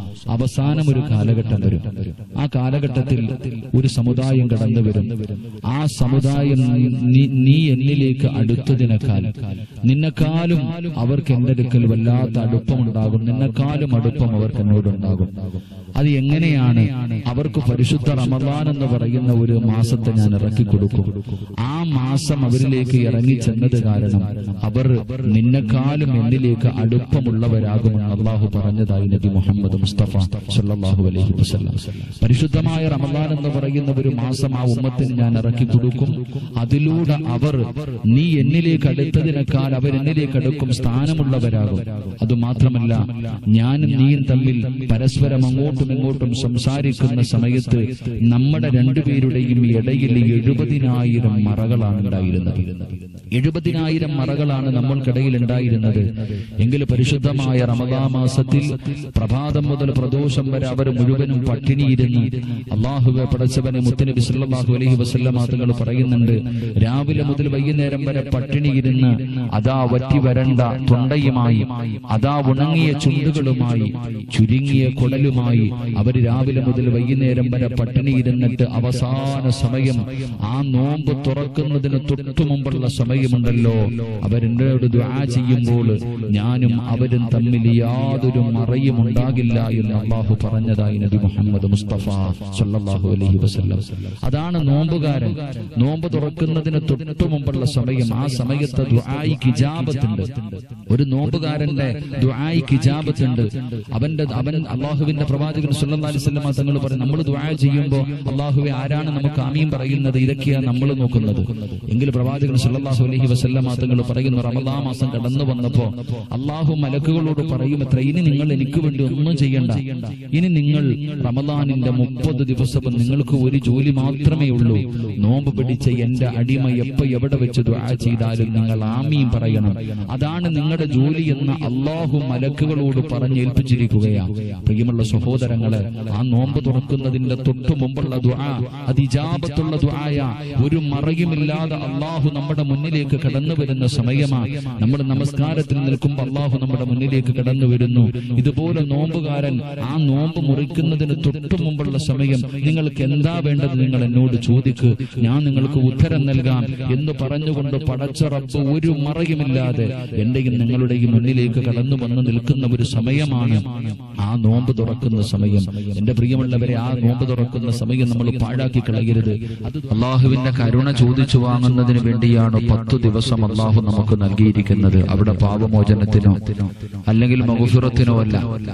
അവസാനം ഒരു കാലഘട്ടം വരും ആ കാലഘട്ടത്തിൽ ഒരു സമുദായം കടന്നു വരും ആ സമുദായം നീ- നീ എന്നിലേക്ക് അടുത്തതിനേക്കാൾ നിന്നെക്കാളും അവർക്ക് എന്റെ അടുക്കൽ വല്ലാത്ത അടുപ്പമുണ്ടാകും നിന്നെക്കാളും അടുപ്പം അവർക്ക് എന്നോടുണ്ടാകും അത് എങ്ങനെയാണ് അവർക്ക് പരിശുദ്ധ റമദാൻ എന്ന് പറയുന്ന ഒരു മാസത്തെ ഞാൻ ഇറക്കി കൊടുക്കും ആ മാസം അവരിലേക്ക് ഇറങ്ങി ചെന്നത് കാരണം അവർ നിന്നെക്കാളും എന്നിലേക്ക് അടുപ്പമുള്ളവരാകുമെന്ന് അള്ളാഹു പറഞ്ഞതായി നബി മുഹമ്മദ് മുസ്തഫ സല്ലല്ലാഹു അലൈഹി വസല്ലം പരിശുദ്ധമായ റമദാൻ എന്ന് പറയുന്ന ഒരു മാസം ആ ഉമ്മത്തിന് ഞാൻ ഇറക്കി കൊടുക്കും അതിലൂടെ അവർ നീ എന്നിലേക്ക് അടുത്തതിനേക്കാൾ അവർ എന്നിലേക്ക് അടുക്കും സ്ഥാനമുള്ളവരാകും അതുമാത്രമല്ല ഞാനും നീയും തമ്മിൽ പരസ്പരം അങ്ങോട്ടും ഇങ്ങോട്ടും സംസാരിക്കുന്ന സമയത്ത് നമ്മുടെ രണ്ടുപേരുടെയും ഇടയിൽ എഴുപതിനായിരം മറകളാണ് ഉണ്ടായിരുന്നത് എഴുപതിനായിരം മറകളാണ് നമ്മൾക്കിടയിൽ ഉണ്ടായിരുന്നത് എങ്കിൽ പരിശുദ്ധമായ റമദാ മാസത്തിൽ പ്രഭാതം മുതൽ പ്രദോഷം വരെ അവർ മുഴുവനും പട്ടിണിയിരുന്ന് അള്ളാഹുവെ പടച്ചവനെ മുത്തനബി സല്ലല്ലാഹു അലൈഹി വസല്ലമ തങ്ങൾ പറയുന്നുണ്ട് രാവിലെ മുതൽ വൈകുന്നേരം വരെ പട്ടിണിയിരുന്ന് അതാ വറ്റി വരണ്ട തൊണ്ടയുമായി അതാ ഉണങ്ങിയ ചുണ്ടുകളുമായി ചുരുങ്ങിയ കുടലുമായി അവർ രാവിലെ മുതൽ വൈകുന്നേരം വരെ പട്ടിണിയിരുന്നിട്ട് അവസാന സമയം ആ നോമ്പ് തുറക്കുന്നതിന് തൊട്ടു മുമ്പുള്ള സമയമുണ്ടല്ലോ അവരെന്നോട് ദുആ ചെയ്യുമ്പോൾ ഞാനും അവരും തമ്മിൽ യാതൊരു മറയും ഉണ്ടാകില്ല എന്ന് അള്ളാഹു പറഞ്ഞതായി നബി മുഹമ്മദ് മുസ്തഫ സല്ലല്ലാഹു അലൈഹി വസല്ലം അതാണ് നോമ്പുകാരൻ നോമ്പ് തുറക്കുന്നതിന് തൊട്ടു മുമ്പുള്ള സമയം ആ സമയത്ത് ദുആയി കിജാബത്തുണ്ട് ഒരു നോമ്പുകാരന്റെ ദുആയി കിജാബത്തുണ്ട് അവന്റെ അവൻ അള്ളാഹുവിന്റെ പ്രവാചകൻ സല്ലല്ലാഹു അലൈഹി വസല്ലം തങ്ങൾ പറയും നമ്മൾ ദുആ ചെയ്യുമ്പോൾ അള്ളാഹുവെ ആരാണ് നമുക്ക് ആമീൻ പറയുന്നത് ഇതൊക്കെയാണ് നമ്മൾ നോക്കുന്നത് എങ്കിൽ പ്രവാചകൻ സല്ലല്ലാഹു അലൈഹി വസല്ലം തങ്ങൾ പറയുന്നു റമദാ മാസം കടന്നു വന്നപ്പോ അള്ളാഹു മലക്കുകളോട് പറയും എത്ര ഇനി നിങ്ങൾ എനിക്ക് വേണ്ടി ഒന്നും ചെയ്യണ്ട ഇനി നിങ്ങൾ റമദാനിന്റെ മുപ്പത് ദിവസവും നിങ്ങൾക്ക് ഒരു ജോലി മാത്രമേ ഉള്ളൂ നോമ്പ് പിടിച്ച എന്റെ അടിമ എപ്പോ എവിടെ വെച്ച് ദുആ ചെയ്താലും നിങ്ങൾ ആമീൻ പറയണം അതാണ് നിങ്ങളുടെ ജോലി എന്ന് അള്ളാഹു മലക്കുകളോട് പറഞ്ഞേൽപ്പിച്ചിരിക്കുകയാ പ്രിയമുള്ള സഹോദരങ്ങളെ ആ നോമ്പ് തുറക്കുന്നതിന്റെ തൊട്ടു മുമ്പുള്ള ദുആ അത് ഇജാബത്തുള്ള ദുആയ ഒരു മറയുമില്ലാതെ അള്ളാഹു നമ്മുടെ മുന്നിലേക്ക് കടന്നു വരുന്ന സമയമാ നമ്മൾ നമസ്കാരത്തിൽ നിൽക്കുമ്പോൾ അള്ളാഹു നമ്മുടെ മുന്നിലേക്ക് കടന്നു വരുന്നു ഇതുപോലെ നോമ്പുകാരൻ ആ നോമ്പ് മുറിക്കുന്നതിന് തൊട്ടു മുമ്പുള്ള സമയം നിങ്ങൾക്ക് എന്താ വേണ്ടത് നിങ്ങൾ എന്നോട് ചോദിക്ക് ഞാൻ നിങ്ങൾക്ക് ഉത്തരം നൽകാം എന്ന് പറഞ്ഞുകൊണ്ട് പടച്ച റബ്ബ് ഒരു മറയുമില്ലാതെ എന്റെയും നിങ്ങളുടെയും മുന്നിലേക്ക് കടന്നു വന്ന് നിൽക്കുന്ന ഒരു സമയമാണ് ആ നോമ്പ് തുറക്കുന്ന സമയം എന്റെ പ്രിയമുള്ളവരെ ആ നോമ്പ് തുറക്കുന്ന സമയം നമ്മൾ പാഴാക്കി കളയരുത് അത് അള്ളാഹുവിന്റെ കരുണ ചോദിച്ചു വാങ്ങുന്നതിന് വേണ്ടിയാണ് പത്തു ദിവസം അള്ളാഹു നമുക്ക് നൽകിയിരിക്കുന്നത് അവിടെ പാപമോചനത്തിനോ അല്ലെങ്കിൽ മകുഫിറത്തിനോ അല്ല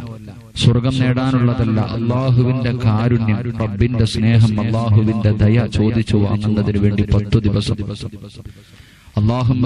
സ്വർഗം നേടാനുള്ളതല്ല അള്ളാഹുവിന്റെ കാരുണ്യം റബ്ബിന്റെ സ്നേഹം അള്ളാഹുവിന്റെ ദയ ചോദിച്ചു വാങ്ങുന്നതിന് വേണ്ടി പത്തു ദിവസം അള്ളാഹും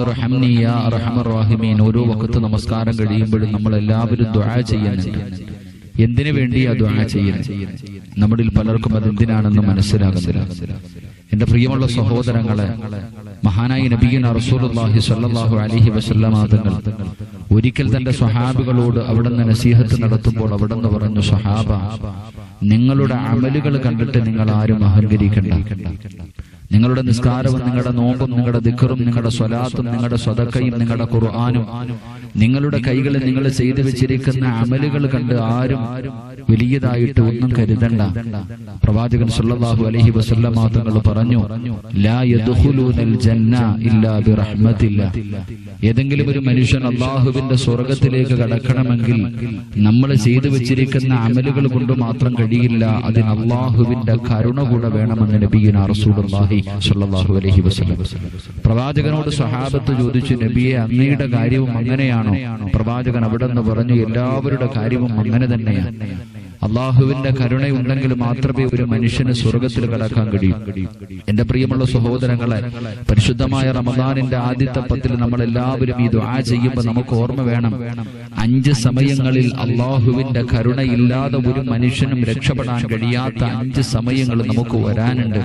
ഓരോ വക്കത്ത് നമസ്കാരം കഴിയുമ്പോഴും നമ്മൾ എല്ലാവരും ദുആ ചെയ്യുന്നുണ്ട് എന്തിനു വേണ്ടിയാ ദുആ ചെയ്യുന്നത് നമ്മളിൽ പലർക്കും അത് എന്തിനാണെന്ന് മനസ്സിലാകുന്നില്ല എന്റെ പ്രിയമുള്ള സഹോദരങ്ങളെ മഹാനായി നബീന റസൂലുള്ളാഹി സ്വല്ലല്ലാഹു അലൈഹി വസല്ലമ തങ്ങൾ ഒരിക്കൽ തന്റെ സ്വഹാബികളോട് അവിടുന്ന് നസീഹത്ത് നടത്തുമ്പോൾ അവിടുന്ന് പറഞ്ഞു സ്വഹാബ നിങ്ങളുടെ അമലുകൾ കണ്ടിട്ട് നിങ്ങൾ ആരും അഹങ്കരിക്കണ്ട നിങ്ങളുടെ നിസ്കാരവും നിങ്ങളുടെ നോമ്പും നിങ്ങളുടെ ദിക്കറും നിങ്ങളുടെ സ്വലാത്തും നിങ്ങളുടെ സ്വതക്കയും നിങ്ങളുടെ ഖുർആാനും നിങ്ങളുടെ കൈകളിൽ നിങ്ങൾ ചെയ്തു വെച്ചിരിക്കുന്ന അമലുകൾ കണ്ട് ആരും വലിയതായിട്ട് ഒന്നും കരുതണ്ട പ്രവാചകൻ സല്ലല്ലാഹു അലൈഹി വസല്ലമ തങ്ങൾ പറഞ്ഞു ലാ യദ്ഖുലൂനൽ ജന്ന ഇല്ലാ ബിറഹ്മത്തില്ല ഏതെങ്കിലും ഒരു മനുഷ്യൻ അള്ളാഹുവിന്റെ സ്വർഗത്തിലേക്ക് കടക്കണമെങ്കിൽ നമ്മൾ ചെയ്തു വെച്ചിരിക്കുന്ന അമലുകൾ കൊണ്ട് മാത്രം കഴിയില്ല അതിന് അള്ളാഹുവിന്റെ കരുണ കൂടെ വേണമെന്ന് നബീന റസൂലുള്ളാഹി സ്വല്ലല്ലാഹു അലൈഹി വസല്ലം പ്രവാചകനോട് സ്വഹാബത്ത് ചോദിച്ചു നബിയെ അങ്ങയുടെ കാര്യവും അങ്ങനെയാണോ പ്രവാചകൻ അവിടെ നിന്ന് പറഞ്ഞു എല്ലാവരുടെ കാര്യവും അങ്ങനെ തന്നെയാണ് അള്ളാഹുവിന്റെ കരുണയുണ്ടെങ്കിൽ മാത്രമേ ഒരു മനുഷ്യന് സ്വർഗത്തിൽ കടക്കാൻ കഴിയൂ എന്റെ പ്രിയമുള്ള സഹോദരങ്ങളെ പരിശുദ്ധമായ റമദാനിന്റെ ആദ്യത്തെ പത്തിൽ നമ്മൾ എല്ലാവരും ഈ ദുആ ചെയ്യുമ്പോൾ നമുക്ക് ഓർമ്മ വേണം അഞ്ച് സമയങ്ങളിൽ അള്ളാഹുവിന്റെ കരുണയില്ലാതെ ഒരു മനുഷ്യനും രക്ഷപ്പെടാൻ കഴിയാത്ത അഞ്ച് സമയങ്ങൾ നമുക്ക് വരാനുണ്ട്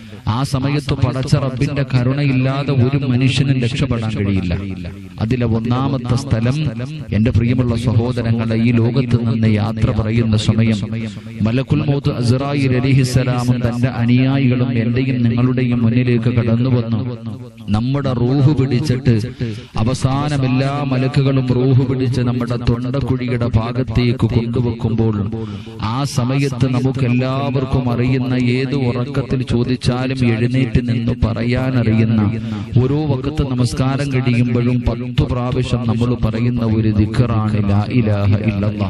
ആ സമയത്ത് പടച്ച റബ്ബിന്റെ കരുണയില്ലാതെ ഒരു മനുഷ്യനും രക്ഷപ്പെടാൻ കഴിയില്ല അതിലെ ഒന്നാമത്തെ സ്ഥലം എന്റെ പ്രിയമുള്ള സഹോദരങ്ങളെ ഈ ലോകത്ത് നിന്ന് യാത്ര പറയുന്ന സമയം മലക്കുൽ മൗത്ത് അസറായി അലിഹിസലാമും തന്റെ അനുയായികളും എന്റെയും നിങ്ങളുടെയും മുന്നിലേക്ക് കടന്നു വന്നു നമ്മുടെ റൂഹ് പിടിച്ചിട്ട് അവസാനം എല്ലാ മലക്കുകളും റൂഹ് പിടിച്ച് നമ്മുടെ തൊണ്ടക്കുഴിയുടെ ഭാഗത്തേക്ക് കൊണ്ടുവെക്കുമ്പോൾ ആ സമയത്ത് നമുക്ക് എല്ലാവർക്കും അറിയുന്ന ഏത് ഉറക്കത്തിൽ ചോദിച്ചാലും എഴുന്നേറ്റ് നിന്ന് പറയാൻ അറിയുന്ന ഓരോ വക്കത്ത് നമസ്കാരം കഴിയുമ്പോഴും പത്തു പ്രാവശ്യം നമ്മൾ പറയുന്ന ഒരു ദിക്കറാണ് ലാ ഇലാഹ ഇല്ലല്ലാ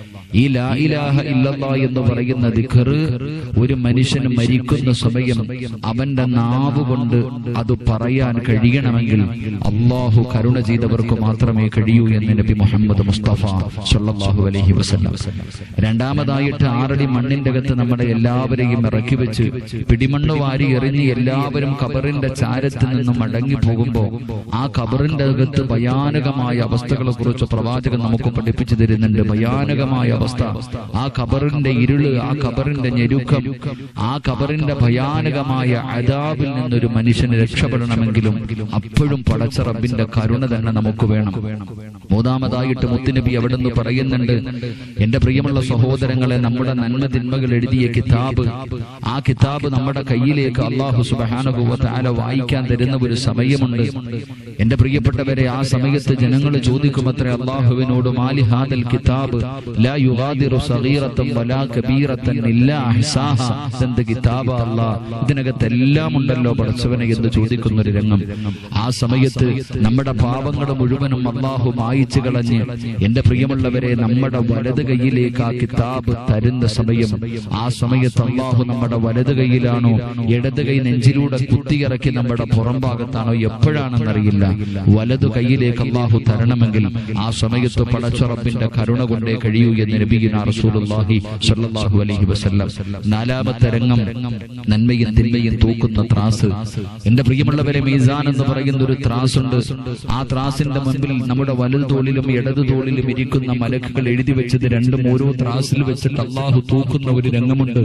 ഈ ലാ ഇലാഹ ഇല്ലല്ലാ എന്ന് പറയുന്ന ദിക്കർ ഒരു മനുഷ്യന് മരിക്കുന്ന സമയം അവന്റെ നാവ് കൊണ്ട് അത് പറയാൻ കഴിയണമെങ്കിൽ അള്ളാഹു കരുണ ചെയ്തവർക്ക് മാത്രമേ കഴിയൂ എന്ന് നബി മുഹമ്മദ് മുസ്തഫ സല്ലല്ലാഹു അലൈഹി വസല്ലം രണ്ടാമതായിട്ട് ആറടി മണ്ണിന്റെ അകത്ത് നമ്മുടെ എല്ലാവരെയും ഇറക്കി വെച്ച് പിടിമണ്ണ് വാരി എറിഞ്ഞ് എല്ലാവരും ഖബറിന്റെ ചാരത്തിൽ നിന്നും മടങ്ങി പോകുമ്പോ ആ ഖബറിന്റെ അകത്ത് ഭയാനകമായ അവസ്ഥകളെ കുറിച്ച് പ്രവാചകൻ നമുക്ക് പഠിപ്പിച്ചു തരുന്നുണ്ട് ഭയാനകമായ അവസ്ഥ ആ ഖബറിന്റെ ഇരുള് ആ ഖബറിന്റെ ഞെരുക്കം ആ ഖബറിന്റെ ഭയാനകമായ അതാബിൽ നിന്നൊരു മനുഷ്യന് രക്ഷപ്പെടണമെങ്കിലും അപ്പോഴും പടച്ച റബ്ബിന്റെ കരുണ തന്നെ നമുക്ക് വേണം മൂന്നാമതായിട്ട് മുത്തുനബി അവിടെ നിന്ന് പറയുന്നുണ്ട് എന്റെ പ്രിയമുള്ള സഹോദരങ്ങളെ നമ്മുടെ നന്മ തിന്മകൾ എഴുതിയ കിതാബ് ആ കിതാബ് നമ്മുടെ കയ്യിലേക്ക് അള്ളാഹു സുബാനുഭവത്താല വായിക്കാൻ തരുന്ന ഒരു സമയമുണ്ട് എന്റെ പ്രിയപ്പെട്ടവരെ ആ സമയത്ത് ജനങ്ങൾ ചോദിക്കുമത്രേ അള്ളാഹുവിനോട് മാലി ഹാദൽ കിതാബ് ലാ യുഗാദിറു സഗീറത്തൻ വലാ കബീറത്തൻ ഇല്ലാ അഹ്സാഹ ഇതെന്ത് കിതാബ അല്ലാ ഇതിനകത്ത് എല്ലാം ഉണ്ടല്ലോ പടച്ചവനെ എന്ന് ചോദിക്കുന്ന ഒരു രംഗം ആ സമയത്ത് നമ്മുടെ പാപങ്ങൾ മുഴുവനും അള്ളാഹു മായിച്ചു കളഞ്ഞ് എന്റെ പ്രിയമുള്ളവരെ നമ്മുടെ വലത് കൈയിലേക്ക് ആ കിതാബ് തരുന്ന സമയം ആ സമയത്ത് അള്ളാഹു നമ്മുടെ വലത് കൈയിലാണോ ഇടത് കൈ നെഞ്ചിലൂടെ കുത്തിയിറക്കി നമ്മുടെ പുറം ഭാഗത്താണോ എപ്പോഴാണെന്നറിയില്ല വലതു കൈയിലേക്ക് അള്ളാഹു തരണമെങ്കിൽ ആ സമയത്ത് പടച്ചുറപ്പിന്റെ കരുണ കൊണ്ടേ കഴിയൂ എന്ന് നബിയുന റസൂലുള്ളാഹി സ്വല്ലല്ലാഹു അലൈഹി വസല്ലം നാലാമത്തെ രംഗം നന്മയും തിന്മയും തൂക്കുന്ന ത്രാസ് എന്റെ പ്രിയമുള്ളവരെ മീസാൻ എന്ന് പറയുന്ന ഒരു ത്രാസ് ഉണ്ട് ആ ത്രാസിന്റെ മുൻപിൽ നമ്മുടെ വലതു തോളിലും ഇടതു തോളിലും ഇരിക്കുന്ന മലക്കുകൾ എഴുതി വെച്ചത് രണ്ടും ഓരോ ത്രാസിൽ വെച്ചിട്ട് അള്ളാഹു തൂക്കുന്ന ഒരു രംഗമുണ്ട്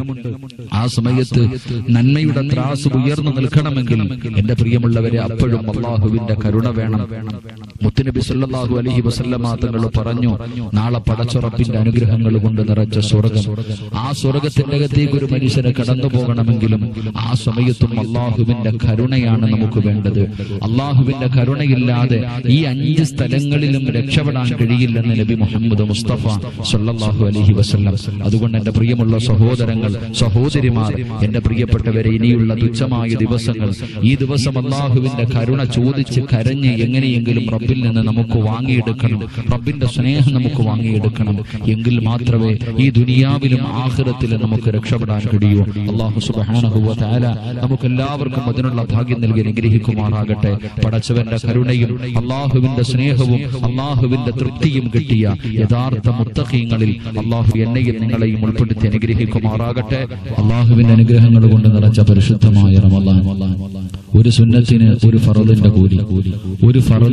ആ സമയത്ത് നന്മയുടെ ത്രാസ് ഉയർന്നു നിൽക്കണമെങ്കിൽ എന്റെ പ്രിയമുള്ളവരെ അപ്പോഴും അള്ളാഹുവിന്റെ കരുണ വേണം മുത്തുനബി സല്ലല്ലാഹു അലൈഹി വസല്ലമ തങ്ങൾ പറഞ്ഞു നാളെ പടച്ചുറപ്പിന്റെ അനുഗ്രഹങ്ങൾ കൊണ്ട് നിറച്ച സ്വർഗം ആ സ്വർഗത്തിന്റെ അകത്തേക്ക് ഒരു മനുഷ്യന് കടന്നു പോകണമെങ്കിലും ആ സമയത്തും അള്ളാഹുവിന്റെ കരുണയാണ് നമുക്ക് വേണ്ടത് അള്ളാഹുവിന്റെ കരുണയില്ലാതെ ഈ അഞ്ച് സ്ഥലങ്ങളിലും രക്ഷപ്പെടാൻ കഴിയില്ലെന്ന് നബി മുഹമ്മദ് മുസ്തഫ സല്ലല്ലാഹു അലൈഹി വസല്ലം അതുകൊണ്ട് എന്റെ പ്രിയമുള്ള സഹോദരങ്ങൾ സഹോദരിമാർ എന്റെ പ്രിയപ്പെട്ടവരെ ഇനിയുള്ള തുച്ഛമായ ദിവസങ്ങൾ ഈ ദിവസം അള്ളാഹുവിന്റെ കരുണ ചോദിച്ച് കരഞ്ഞ് എങ്ങനെയെങ്കിലും റബ്ബിൽ നിന്ന് നമുക്ക് വാങ്ങിയെടുക്കണം റബ്ബിന്റെ സ്നേഹം നമുക്ക് വാങ്ങിയെടുക്കണം എങ്കിൽ മാത്രമേ ഈ ദുനിയാവിലും ആഖിറത്തിലും നമുക്ക് രക്ഷപ്പെടാൻ കഴിയൂ അള്ളാഹു സുബ്ഹാനഹു വ തആല നമുക്ക് എല്ലാവർക്കും അതിനുള്ള ഭാഗ്യം നൽകി അനുഗ്രഹിക്കുമാറാകട്ടെ പടച്ചവന്റെ കരുണയും അള്ളാഹുവിന്റെ സ്നേഹവും അള്ളാഹുവിന്റെ തൃപ്തിയും കിട്ടിയ യഥാർത്ഥ മുത്തഖീങ്ങളിൽ അള്ളാഹു എന്നെയും നിങ്ങളെയും ഉൾപ്പെടുത്തി അനുഗ്രഹിക്കുമാറാകട്ടെ അള്ളാഹുവിന്റെ അനുഗ്രഹങ്ങൾ കൊണ്ട് നിറച്ച പരിശുദ്ധമായ റമളാൻ ഒരു സുന്നത്തിന് ഒരു ഫറദിന്റെ കൂലി ഒരു ഫറദിന്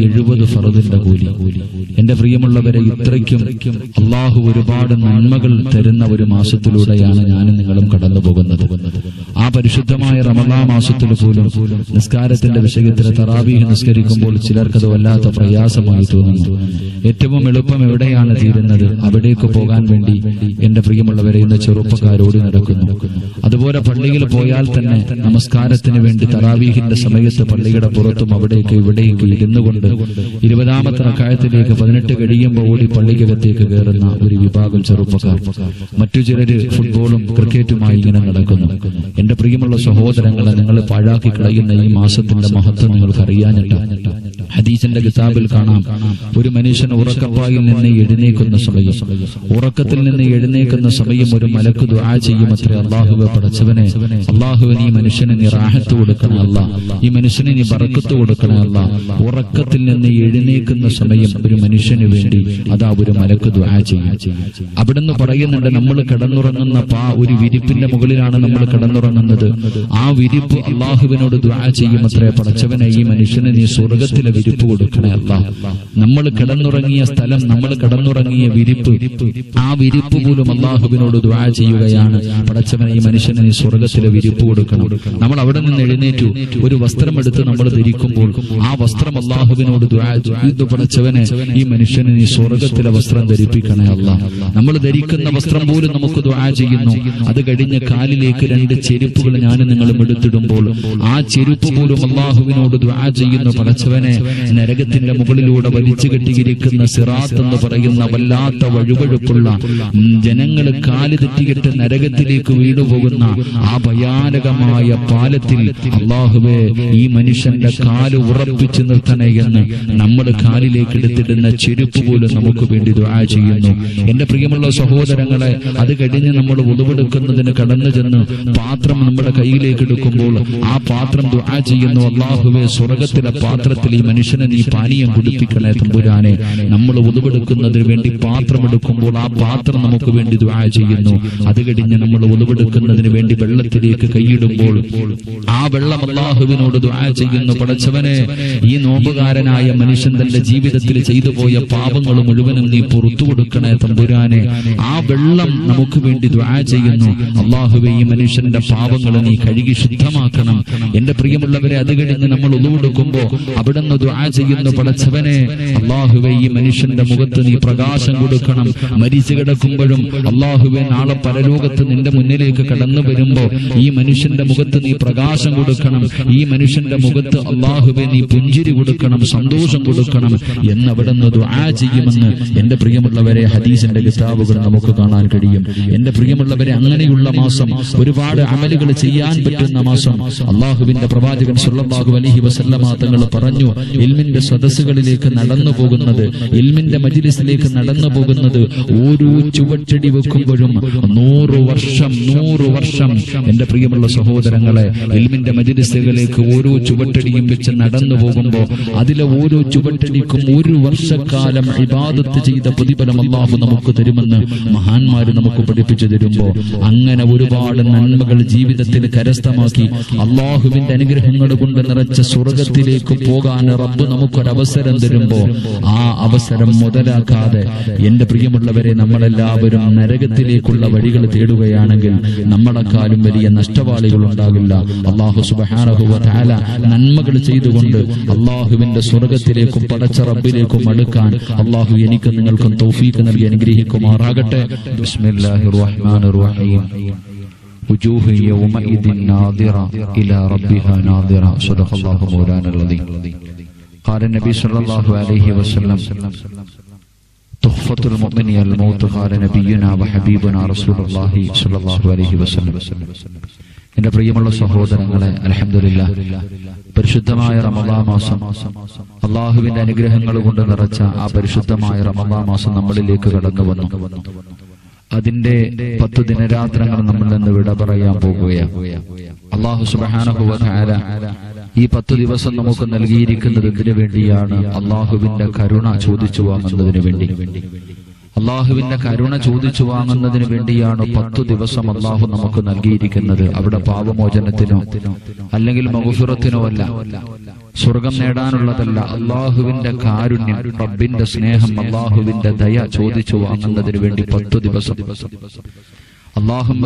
എഴുപത് ഫറദിന്റെ കൂലി എന്റെ പ്രിയമുള്ളവരെ ഇത്രയ്ക്കും അള്ളാഹു ഒരുപാട് നന്മകൾ തരുന്ന ഒരു മാസത്തിലൂടെയാണ് ഞാനും നിങ്ങളും കടന്നു പോകുന്നത് ആ പരിശുദ്ധമായ റമദാ മാസത്തിൽ പോലും നിസ്കാരത്തിന്റെ വിഷയത്തിൽ തറാവീഹ് നിസ്കരിക്കുമ്പോൾ ചിലർക്കത് വല്ലാത്ത പ്രയാസമായി തോന്നുന്നു ഏറ്റവും എളുപ്പം എവിടെയാണ് തീരുന്നത് അവിടേക്ക് പോകാൻ വേണ്ടി എന്റെ പ്രിയമുള്ളവരെ ഇന്ന് ചെറുപ്പക്കാരോടി നടക്കുന്നു അതുപോലെ പള്ളിയിൽ പോയാൽ തന്നെ നമസ്കാരത്തിന് വേണ്ടി തറാവീഹിന്റെ സമയത്ത് പള്ളിയുടെ പുറത്തും അവിടേക്ക് ഇവിടേക്ക് ഇരുന്നു കൊണ്ട് ഇരുപതാമത്തെ റക്കായത്തിലേക്ക് പതിനെട്ട് കഴിയുമ്പോൾ ഓടി പള്ളിക്കകത്തേക്ക് കയറുന്ന ഒരു വിഭാഗം ചെറുപ്പക്കാർ മറ്റു ചിലര് ഫുട്ബോളും ക്രിക്കറ്റുമായി ഇങ്ങനെ നടക്കുന്നു എന്റെ പ്രിയമുള്ള സഹോദരങ്ങളെ നിങ്ങൾ പാഴാക്കി കളയുന്ന ഈ മാസത്തിന്റെ മഹത്വം നിങ്ങൾക്ക് അറിയാനില്ല ഹദീസിന്റെ കിതാബിൽ കാണാം ഒരു മനുഷ്യൻ ഉറക്കപ്പായിൽ നിന്ന് എഴുന്നേക്കുന്ന സമയം ഉറക്കത്തിൽ നിന്ന് എഴുന്നേക്കുന്ന സമയം ഒരു മലക്ക് ദുആ ചെയ്യും അത്രേ അള്ളാഹുവെ പടച്ചവനെ അള്ളാഹുവെ നീ മനുഷ്യന് നീ റാഹത്ത് കൊടുക്കണേ അല്ല ഈ മനുഷ്യന് നീ ബറക്കത്ത് കൊടുക്കണേ അല്ല ഉറക്കത്തിൽ നിന്ന് എഴുന്നേക്കുന്ന സമയം ഒരു മനുഷ്യന് വേണ്ടി അതാ ഒരു മലക്ക് ദുആ ചെയ്യും അവിടുന്ന് പറയുന്നുണ്ട് നമ്മൾ കിടന്നുറങ്ങുന്ന പാ ഒരു വിരിപ്പിന്റെ മുകളിലാണ് നമ്മൾ കിടന്നുറങ്ങുന്നത് ആ വിരിപ്പ് അള്ളാഹുവിനോട് ദുആ ചെയ്യും അത്രേ പടച്ചവനെ ഈ മനുഷ്യന് നീ സ്വർഗത്തിലെ വിരിപ്പ് കൊടുക്കണേ അല്ല നമ്മൾ കിടന്നുറങ്ങിയ സ്ഥലം നമ്മൾ കിടന്നുറങ്ങിയ വിരിപ്പ് ആ വിരിപ്പ് പോലും അള്ളാഹുവിനോട് ദുആ ചെയ്യുകയാണ് പടച്ചവനെ ഈ മനുഷ്യന് നീ സ്വർഗത്തിലെ വിരിപ്പ് കൊടുക്കണം നമ്മൾ അവിടെ നിന്ന് എഴുന്നേറ്റു ഒരു വസ്ത്രം എടുത്ത് നമ്മൾ ധരിക്കുമ്പോൾ ആ വസ്ത്രം അള്ളാഹുവിനോട് ദുആ ചെയ്തു പടച്ചവനെ ഈ മനുഷ്യന് നീ സ്വർഗത്തിലെ വസ്ത്രം ധരിപ്പിക്കണേ അല്ല നമ്മൾ ധരിക്കുന്ന വസ്ത്രം പോലും നമുക്ക് ദുആ ചെയ്യുന്നു അത് കഴിഞ്ഞ് കാലിലേക്ക് രണ്ട് ചെരുപ്പുകൾ ഞാനും നിങ്ങളും എടുത്തിടുമ്പോൾ ആ ചെരുപ്പ് പോലും അള്ളാഹുവിനോട് ദുആ ചെയ്യുന്നു പടച്ചവനെ നരകത്തിന്റെ മുകളിലൂടെ വലിച്ചു കെട്ടിയിരിക്കുന്ന സിറാത്ത് എന്ന് പറയുന്ന വല്ലാത്ത വഴുവഴുപ്പുള്ള ഉം, ജനങ്ങള് കാല് തെറ്റിയിട്ട് നരകത്തിലേക്ക് വീണുപോകുന്ന ആ ഭയാനകമായ പാലത്തിൽ അള്ളാഹുവെ ഈ മനുഷ്യന്റെ കാല് ഉറപ്പിച്ചു നിർത്തണേ എന്ന് നമ്മൾ കാലിലേക്ക് എടുത്തിടുന്ന ചെരുപ്പ് പോലും നമുക്ക് വേണ്ടി ദുആ ചെയ്യുന്നു എന്റെ പ്രിയമുള്ള സഹോദരങ്ങളെ അത് കഴിഞ്ഞ് നമ്മൾ ഉതവെടുക്കുന്നതിന് കടന്നു ചെന്ന് പാത്രം നമ്മുടെ കയ്യിലേക്ക് എടുക്കുമ്പോൾ ആ പാത്രം ദുആ ചെയ്യുന്നു അള്ളാഹുവെ സ്വർഗത്തിലെ പാത്രത്തിൽ ഈ മനുഷ്യനെ നീ പാനീയം കുടിപ്പിക്കണേ തമ്പുരാനെ നമ്മൾ ഉതവെടുക്കുന്നതിന് വേണ്ടി പാത്രം എടുക്കുമ്പോൾ ആ പാത്രം നമുക്ക് വേണ്ടി ദുആ ചെയ്യുന്നു അത് കഴിഞ്ഞ് നമ്മൾ ഉതവെടുക്കുന്നതിന് വേണ്ടി വെള്ളത്തിലേക്ക് കൈയിടുമ്പോൾ ആ വെള്ളം അള്ളാഹുവിനോട് ദുആ ചെയ്യുന്നു പടച്ചവനെ ഈ നോമ്പുകാരനായ മനുഷ്യൻ തന്റെ ജീവിതത്തിൽ ചെയ്തു പോയ പാപങ്ങൾ മുഴുവനും നീ പുറത്തു കൊടുക്കണേ തമ്പുരാനെ ആ വെള്ളം നമുക്ക് വേണ്ടി ദുആ ചെയ്യുന്നു അള്ളാഹുവെ ഈ മനുഷ്യന്റെ പാപങ്ങൾ നീ കഴുകി ശുദ്ധമാക്കണം എന്റെ പ്രിയമുള്ളവരെ അത് കഴിഞ്ഞ് നമ്മൾ ഉളുവെടുക്കുമ്പോ അവിടുന്ന് ദുആ ചെയ്യുന്നു പടച്ചവനെ അള്ളാഹുവെ ഈ മനുഷ്യന്റെ മുഖത്ത് നീ പ്രകാശം കൊടുക്കണം മരിച്ചു കിടക്കുമ്പോഴും അള്ളാഹുവെ നാളെ പരലോകത്ത് നിന്റെ മുന്നിലേക്ക് കടന്നു വരുമ്പോ ഈ മനുഷ്യന്റെ മുഖത്ത് നീ പ്രകാശം കൊടുക്കണം ഈ മനുഷ്യന്റെ മുഖത്ത് അള്ളാഹുവെ നീ പുഞ്ചിരി കൊടുക്കണം സന്തോഷം കൊടുക്കണം എന്ന് അവിടുന്ന് ദുആ ചെയ്യുമെന്ന് എന്റെ പ്രിയമുള്ളവരെ ഹദീസിന്റെ കിതാബുകൾ നമുക്ക് കാണാൻ കഴിയും എന്റെ പ്രിയമുള്ളവരെ അങ്ങനെയുള്ള മാസം ഒരുപാട് അമലുകൾ ചെയ്യാൻ പറ്റുന്ന മാസം അള്ളാഹുവിന്റെ പ്രവാചകൻ സല്ലല്ലാഹു അലൈഹി വസല്ലമ തങ്ങൾ പറഞ്ഞു ഇൽമിന്റെ സദസ്സുകളിലേക്ക് നടന്നു പോകുന്നത് ഇൽമിന്റെ മജിലിസിലേക്ക് നടന്നു പോകുന്നത് ഓരോ ചുവട്ടടി വെക്കുമ്പോഴും നൂറ് വർഷം നൂറ് വർഷം എന്റെ പ്രിയമുള്ള സഹോദരങ്ങളെ ഇൽമിന്റെ മജിലിസുകളിലേക്ക് ഓരോ ചുവട്ടടിയും വെച്ച് നടന്നു പോകുമ്പോൾ അതിലെ ഓരോ ചുവട്ടടിക്കും ഒരു വർഷക്കാലം ഇബാദത്ത് ചെയ്ത പ്രതിഫലം അള്ളാഹു നമുക്ക് തരുമെന്ന് മഹാന്മാര് നമുക്ക് പഠിപ്പിച്ചു തരുമ്പോ അങ്ങനെ ഒരുപാട് നന്മകൾ ജീവിതത്തിൽ കരസ്ഥമാക്കി അള്ളാഹുവിന്റെ അനുഗ്രഹങ്ങൾ കൊണ്ട് നിറച്ച സ്വർഗത്തിലേക്ക് പോകാൻ റബ്ബ് നമുക്കൊരവസരം തരുമ്പോ ആ അവസരം മുതലാക്കാതെ എന്റെ പ്രിയമുള്ളവരെ നമ്മളെല്ലാവരും നരകത്തിലേക്കുള്ള വഴികൾ തേടുകയാണെങ്കിൽ നമ്മളെക്കാളും വലിയ നഷ്ടവാളികൾ ഉണ്ടാകില്ല അള്ളാഹു സുബഹാനഹുവ താല നന്മകൾ ചെയ്തുകൊണ്ട് അള്ളാഹുവിന്റെ സ്വർഗത്തിലേക്കും പടച്ച റബ്ബിലേക്കും അടുക്കാൻ അള്ളാഹു എനിക്ക് നിങ്ങൾക്കും തൗഫീക്ക് നൽകി അനുഗ്രഹിക്കുമാറാകട്ടെ ബിസ്മില്ലാഹിർ റഹ്മാനിർ റഹീം وجوه يومئذ ناظرة إلى ربها ناظرة صدق الله مولانا العظيم قال النبي صلى الله عليه وسلم تحفة المؤمن الموت قال نبينا وحبيبنا رسول الله صلى الله عليه وسلم എന്റെ പ്രിയമുള്ള സഹോദരങ്ങളെ അലഹമില്ല പരിശുദ്ധമായ റമദാ മാസം അള്ളാഹുവിന്റെ അനുഗ്രഹങ്ങൾ കൊണ്ട് നിറച്ച ആ പരിശുദ്ധമായ റമദാ മാസം നമ്മളിലേക്ക് കടന്നു വന്നു അതിന്റെ പത്ത് ദിനരാത്രങ്ങൾ നമ്മൾ നിന്ന് വിട പറയാൻ പോകുകയാണ് അള്ളാഹു സുബാനുഭവ ഈ പത്ത് ദിവസം നമുക്ക് നൽകിയിരിക്കുന്നത് എന്തിനു വേണ്ടിയാണ് അള്ളാഹുവിന്റെ കരുണ ചോദിച്ചു വാങ്ങുന്നതിന് വേണ്ടി അള്ളാഹുവിന്റെ കരുണ ചോദിച്ചു വാങ്ങുന്നതിന് വേണ്ടിയാണ് പത്തു ദിവസം അള്ളാഹു നമുക്ക് നൽകിയിരിക്കുന്നത് അവിടെ പാപമോചനത്തിനോ അല്ലെങ്കിൽ മകുഫിറത്തിനോ അല്ല സ്വർഗം നേടാനുള്ളതല്ല അള്ളാഹുവിന്റെ കാരുണ്യം റബ്ബിന്റെ സ്നേഹം അള്ളാഹുവിന്റെ ദയ ചോദിച്ചു വാങ്ങുന്നതിന് വേണ്ടി പത്തു ദിവസം അള്ളാഹും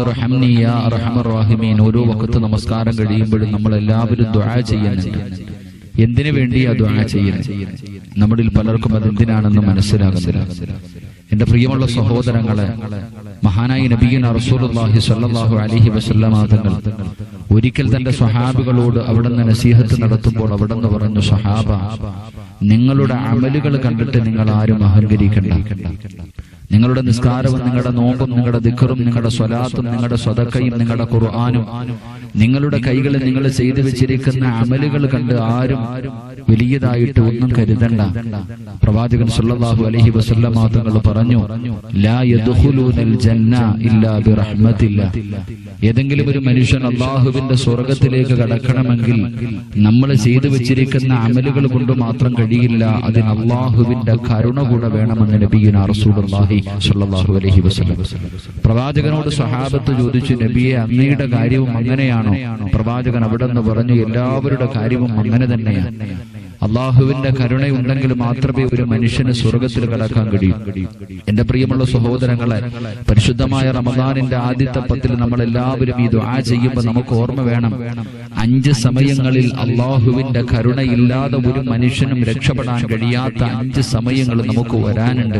റഹീമീൻ ഓരോ വക്കത്ത് നമസ്കാരം കഴിയുമ്പോഴും നമ്മൾ എല്ലാവരും ദ്വാ ചെയ്യുന്നുണ്ട് എന്തിനു വേണ്ടി ആ ദ്വാ ചെയ്യുന്നത് നമ്മളിൽ പലർക്കും അത് എന്തിനാണെന്ന് മനസ്സിലാകുന്നില്ല എന്റെ പ്രിയമുള്ള സഹോദരങ്ങളെ മഹാനായി നബീന റസൂലുള്ളാഹി സ്വല്ലല്ലാഹു അലൈഹി വസല്ലമ തങ്ങൾ ഒരിക്കൽ തന്റെ സ്വഹാബികളോട് അവിടുന്ന് നസീഹത്ത് നടത്തുമ്പോൾ അവിടുന്ന് പറഞ്ഞു സ്വഹാബ നിങ്ങളുടെ അമലുകൾ കണ്ടിട്ട് നിങ്ങൾ ആരും അഹങ്കരിക്കണ്ട നിങ്ങളുടെ നിസ്കാരവും നിങ്ങളുടെ നോമ്പും നിങ്ങളുടെ ദിക്കറും നിങ്ങളുടെ സ്വലാത്തും നിങ്ങളുടെ സ്വതക്കയും നിങ്ങളുടെ ഖുർആാനും നിങ്ങളുടെ കൈകളിൽ നിങ്ങൾ ചെയ്തു വെച്ചിരിക്കുന്ന അമലുകൾ കണ്ട് ആരും വലിയതായിട്ട് ഒന്നും കരുതണ്ട പ്രവാചകൻ സല്ലല്ലാഹു അലൈഹി വസല്ലമ തങ്ങൾ പറഞ്ഞു ലാ യദ്ഖുലൂനൽ ജന്ന ഇല്ലാ ബിറഹ്മത്തില്ല ഏതെങ്കിലും ഒരു മനുഷ്യൻ അള്ളാഹുവിന്റെ സ്വർഗത്തിലേക്ക് കടക്കണമെങ്കിൽ നമ്മൾ ചെയ്തു വെച്ചിരിക്കുന്ന അമലുകൾ കൊണ്ട് മാത്രം കഴിയില്ല അതിന് അള്ളാഹുവിന്റെ കരുണ കൂടെ വേണമെന്ന് നബീന റസൂലുള്ളാഹി സ്വല്ലല്ലാഹു അലൈഹി വസല്ലം പ്രവാചകനോട് സഹാബത്ത് ചോദിച്ചു നബിയെ അങ്ങയുടെ കാര്യവും അങ്ങനെയാണോ പ്രവാചകൻ അവിടെ നിന്ന് പറഞ്ഞു എല്ലാവരുടെ കാര്യവും അങ്ങനെ തന്നെയാണ് അള്ളാഹുവിന്റെ കരുണയുണ്ടെങ്കിൽ മാത്രമേ ഒരു മനുഷ്യന് സ്വർഗത്തിൽ കടക്കാൻ കഴിയൂ എന്റെ പ്രിയമുള്ള സഹോദരങ്ങളെ പരിശുദ്ധമായ റമദാനിന്റെ ആദ്യത്തെ പത്തിൽ നമ്മൾ എല്ലാവരും ഈ ദുആ ചെയ്യുമ്പോൾ നമുക്ക് ഓർമ്മ വേണം അഞ്ച് സമയങ്ങളിൽ അള്ളാഹുവിന്റെ കരുണയില്ലാതെ ഒരു മനുഷ്യനും രക്ഷപ്പെടാൻ കഴിയാത്ത അഞ്ച് സമയങ്ങൾ നമുക്ക് വരാനുണ്ട്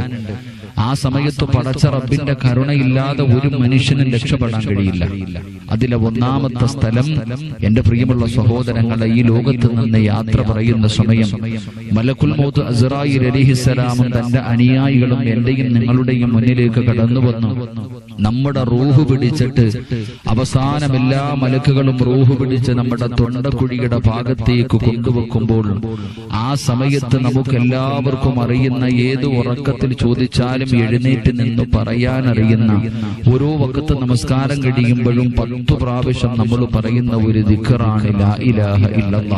ആ സമയത്ത് പടച്ച റബ്ബിന്റെ കരുണയില്ലാതെ ഒരു മനുഷ്യനും രക്ഷപ്പെടാൻ കഴിയില്ല അതിലെ ഒന്നാമത്തെ സ്ഥലം എന്റെ പ്രിയമുള്ള സഹോദരങ്ങളെ ഈ ലോകത്ത് നിന്ന് യാത്ര പറയുന്ന സമയം മലക്കുൽ മൗത്ത് അസറായി അലിഹിസലാമും തന്റെ അനുയായികളും എന്റെയും നിങ്ങളുടെയും മുന്നിലേക്ക് കടന്നു വന്നു നമ്മുടെ റൂഹ് പിടിച്ചിട്ട് അവസാനം എല്ലാ മലക്കുകളും റൂഹ് പിടിച്ച് നമ്മുടെ തൊണ്ടക്കുഴിയുടെ ഭാഗത്തേക്ക് കൊണ്ടുവെക്കുമ്പോൾ ആ സമയത്ത് നമുക്ക് എല്ലാവർക്കും അറിയുന്ന ഏത് ഉറക്കത്തിൽ ചോദിച്ചാലും എഴുന്നേറ്റ് നിന്ന് പറയാൻ അറിയുന്ന ഓരോ വക്കത്ത് നമസ്കാരം കഴിയുമ്പോഴും പത്തു പ്രാവശ്യം നമ്മൾ പറയുന്ന ഒരു ദിക്കറാണ് ലാ ഇലാഹ ഇല്ലല്ലാ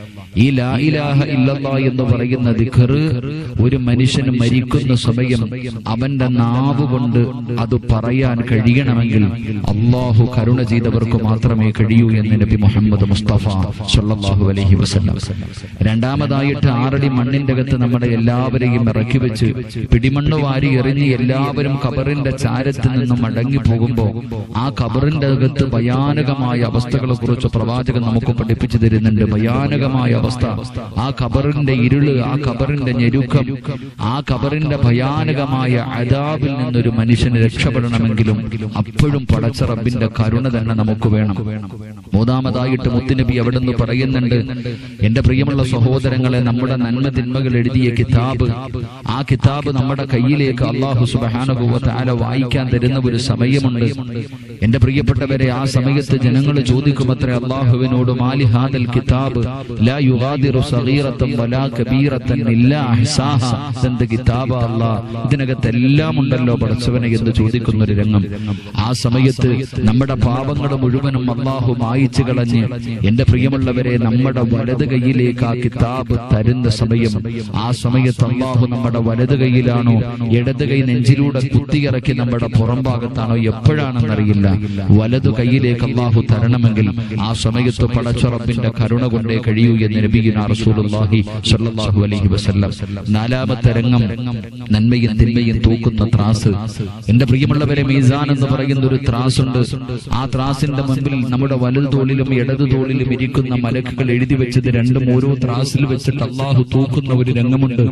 ഈ ലാ ഇലാഹ ഇല്ലല്ലാ എന്ന് പറയുന്ന ദിക്കറ് ഒരു മനുഷ്യന് മരിക്കുന്ന സമയം അവന്റെ നാവ് കൊണ്ട് അത് പറയാൻ കഴിയണമെങ്കിൽ അള്ളാഹു കരുണ ചെയ്തവർക്ക് മാത്രമേ കഴിയൂ എന്ന് നബി മുഹമ്മദ് മുസ്തഫ സല്ലല്ലാഹു അലൈഹി വസല്ലം രണ്ടാമതായിട്ട് ആറടി മണ്ണിന്റെ അകത്ത് നമ്മുടെ എല്ലാവരെയും ഇറക്കി വെച്ച് പിടിമണ്ണ് വാരി എറിഞ്ഞ് എല്ലാവരും കബറിന്റെ ചാരത്തിൽ നിന്നും മടങ്ങി പോകുമ്പോ ആ കബറിന്റെ അകത്ത് ഭയാനകമായ അവസ്ഥകളെ കുറിച്ച് പ്രവാചകൻ നമുക്ക് പഠിപ്പിച്ചു തരുന്നുണ്ട് ഭയാനകമായ അവസ്ഥ ആ കബറിന്റെ ഇരുള് ആ കബറിന്റെ ഞെരുക്കം ആ കബറിന്റെ ഭയാനകമായ അതാബിൽ നിന്നൊരു മനുഷ്യന് രക്ഷപ്പെടണമെങ്കിലും അപ്പോഴും പടച്ച റബ്ബിന്റെ കരുണ തന്നെ നമുക്ക് വേണം മൂന്നാമതായിട്ട് മുത്തുനബി അവിടെ നിന്ന് പറയുന്നുണ്ട് എന്റെ പ്രിയമുള്ള സഹോദരങ്ങളെ നമ്മുടെ നന്മ തിന്മകൾ എഴുതിയ കിതാബ് ആ കിതാബ് നമ്മുടെ കയ്യിലേക്ക് അള്ളാഹു സുബാനുഭവത്താല വായിക്കാൻ തരുന്ന ഒരു സമയമുണ്ട് എന്റെ പ്രിയപ്പെട്ടവരെ ആ സമയത്ത് ജനങ്ങൾ ചോദിക്കുമത്രേ അള്ളാഹുവിനോട് മാലിഹാദൽ കിതാബ് ലാ യുഗാദിറു സഗീറത്തൻ വലാ കബീറത്തൻ ഇല്ലാ അഹ്സാഹ ഇതെന്ത് കിതാബ അല്ലാ ഇതിനകത്ത് എല്ലാം ഉണ്ടല്ലോ പടച്ചവനെ എന്ന് ചോദിക്കുന്ന ഒരു രംഗം ആ സമയത്ത് നമ്മുടെ പാപങ്ങൾ മുഴുവനും അള്ളാഹു മായിച്ചു കളഞ്ഞ് എന്റെ പ്രിയമുള്ളവരെ നമ്മുടെ വലത് കൈയിലേക്ക് ആ കിതാബ് തരുന്ന സമയം ആ സമയത്ത് അള്ളാഹു നമ്മുടെ വലത് കൈയിലാണോ ഇടത് കൈ നെഞ്ചിലൂടെ കുത്തിയിറക്കി നമ്മുടെ പുറം ഭാഗത്താണോ എപ്പോഴാണെന്നറിയില്ല വലതു കൈയിലേക്ക് അള്ളാഹു തരണമെങ്കിൽ ആ സമയത്ത് പടച്ചുറപ്പിന്റെ കരുണ കൊണ്ടേ കഴിയൂ എന്ന് നബിഗിന റസൂലുള്ളാഹി സ്വല്ലല്ലാഹു അലൈഹി വസല്ലം നാലാമത്തെ രംഗം നന്മയും തിന്മയും തൂക്കുന്ന ത്രാസ് എന്റെ പ്രിയമുള്ളവരെ മീസാൻ എന്ന് പറയുന്ന ഒരു ത്രാസ് ഉണ്ട് ആ ത്രാസിന്റെ മുൻപിൽ നമ്മുടെ വലതു തോളിലും ഇടതു തോളിലും ഇരിക്കുന്ന മലക്കുകൾ എഴുതി വെച്ചത് രണ്ടും ഓരോ ത്രാസിൽ വെച്ചിട്ട് അള്ളാഹു തൂക്കുന്ന ഒരു രംഗമുണ്ട്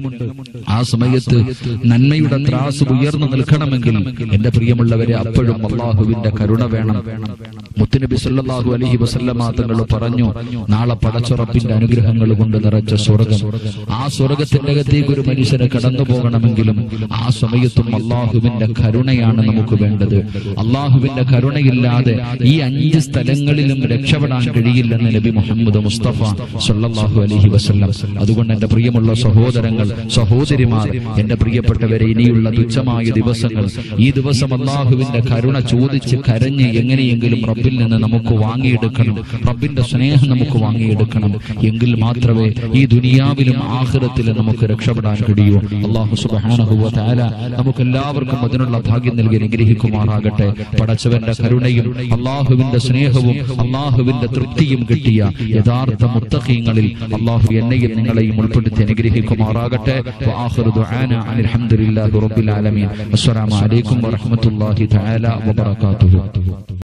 ആ സമയത്ത് നന്മയുടെ ത്രാസ് ഉയർന്നു നിൽക്കണമെങ്കിൽ എന്റെ പ്രിയമുള്ളവരെ അപ്പോഴും അള്ളാഹുവിന്റെ കരുണ വേണം മുത്തുനബി സല്ലല്ലാഹു അലൈഹി വസല്ലമ തങ്ങൾ പറഞ്ഞു നാളെ പടച്ചുറപ്പിന്റെ അനുഗ്രഹങ്ങൾ കൊണ്ട് നിറച്ച സ്വർഗം ആ സ്വർഗത്തിന്റെ അകത്തേക്ക് ഒരു മനുഷ്യന് കടന്നു പോകണമെങ്കിലും ആ സമയത്തും അള്ളാഹുവിന്റെ കരുണയാണ് നമുക്ക് വേണ്ടത് അള്ളാഹുവിന്റെ കരുണയില്ലാതെ ഈ അഞ്ച് സ്ഥലങ്ങളിലും രക്ഷപ്പെടാൻ കഴിയില്ലെന്ന് നബി മുഹമ്മദ് മുസ്തഫ സല്ലല്ലാഹു അലൈഹി വസല്ലം അതുകൊണ്ട് എന്റെ പ്രിയമുള്ള സഹോദരങ്ങൾ സഹോദരിമാർ എന്റെ പ്രിയപ്പെട്ടവരെ ഇനിയുള്ള തുച്ഛമായ ദിവസങ്ങൾ ഈ ദിവസം അള്ളാഹുവിന്റെ കരുണ ചോദിച്ച് കരഞ്ഞ് എങ്ങനെയെങ്കിലും റബ്ബിൽ റബ്ബിൽ നിന്ന് നമുക്ക് വാങ്ങിയെടുക്കണം റബ്ബിന്റെ സ്നേഹം നമുക്ക് വാങ്ങിയെടുക്കണം എങ്കിൽ മാത്രമേ ഈ ദുനിയാവിലും ആഹ്റത്തിലും നമുക്ക് രക്ഷപ്പെടാൻ കഴിയൂ അള്ളാഹു സുബാനഹുവ താല നമുക്ക് എല്ലാവർക്കും അതിനുള്ള ഭാഗ്യം നൽകി അനുഗ്രഹിക്കുമാറാകട്ടെ പടച്ചവന്റെ കരുണയും അള്ളാഹുവിന്റെ സ്നേഹവും അള്ളാഹുവിന്റെ തൃപ്തിയും കിട്ടിയ യഥാർത്ഥ മുത്തഖീങ്ങളിൽ അള്ളാഹു എന്നെയും നിങ്ങളെയും ഉൾപ്പെടുത്തി അനുഗ്രഹിക്കുമാറാകട്ടെ വആഖിറു ദുആന അനിൽ ഹംദുലില്ലാഹി റബ്ബിൽ ആലമീൻ അസ്സലാമു അലൈക്കും വറഹ്മത്തുള്ളാഹി തആല വബറകാതുഹു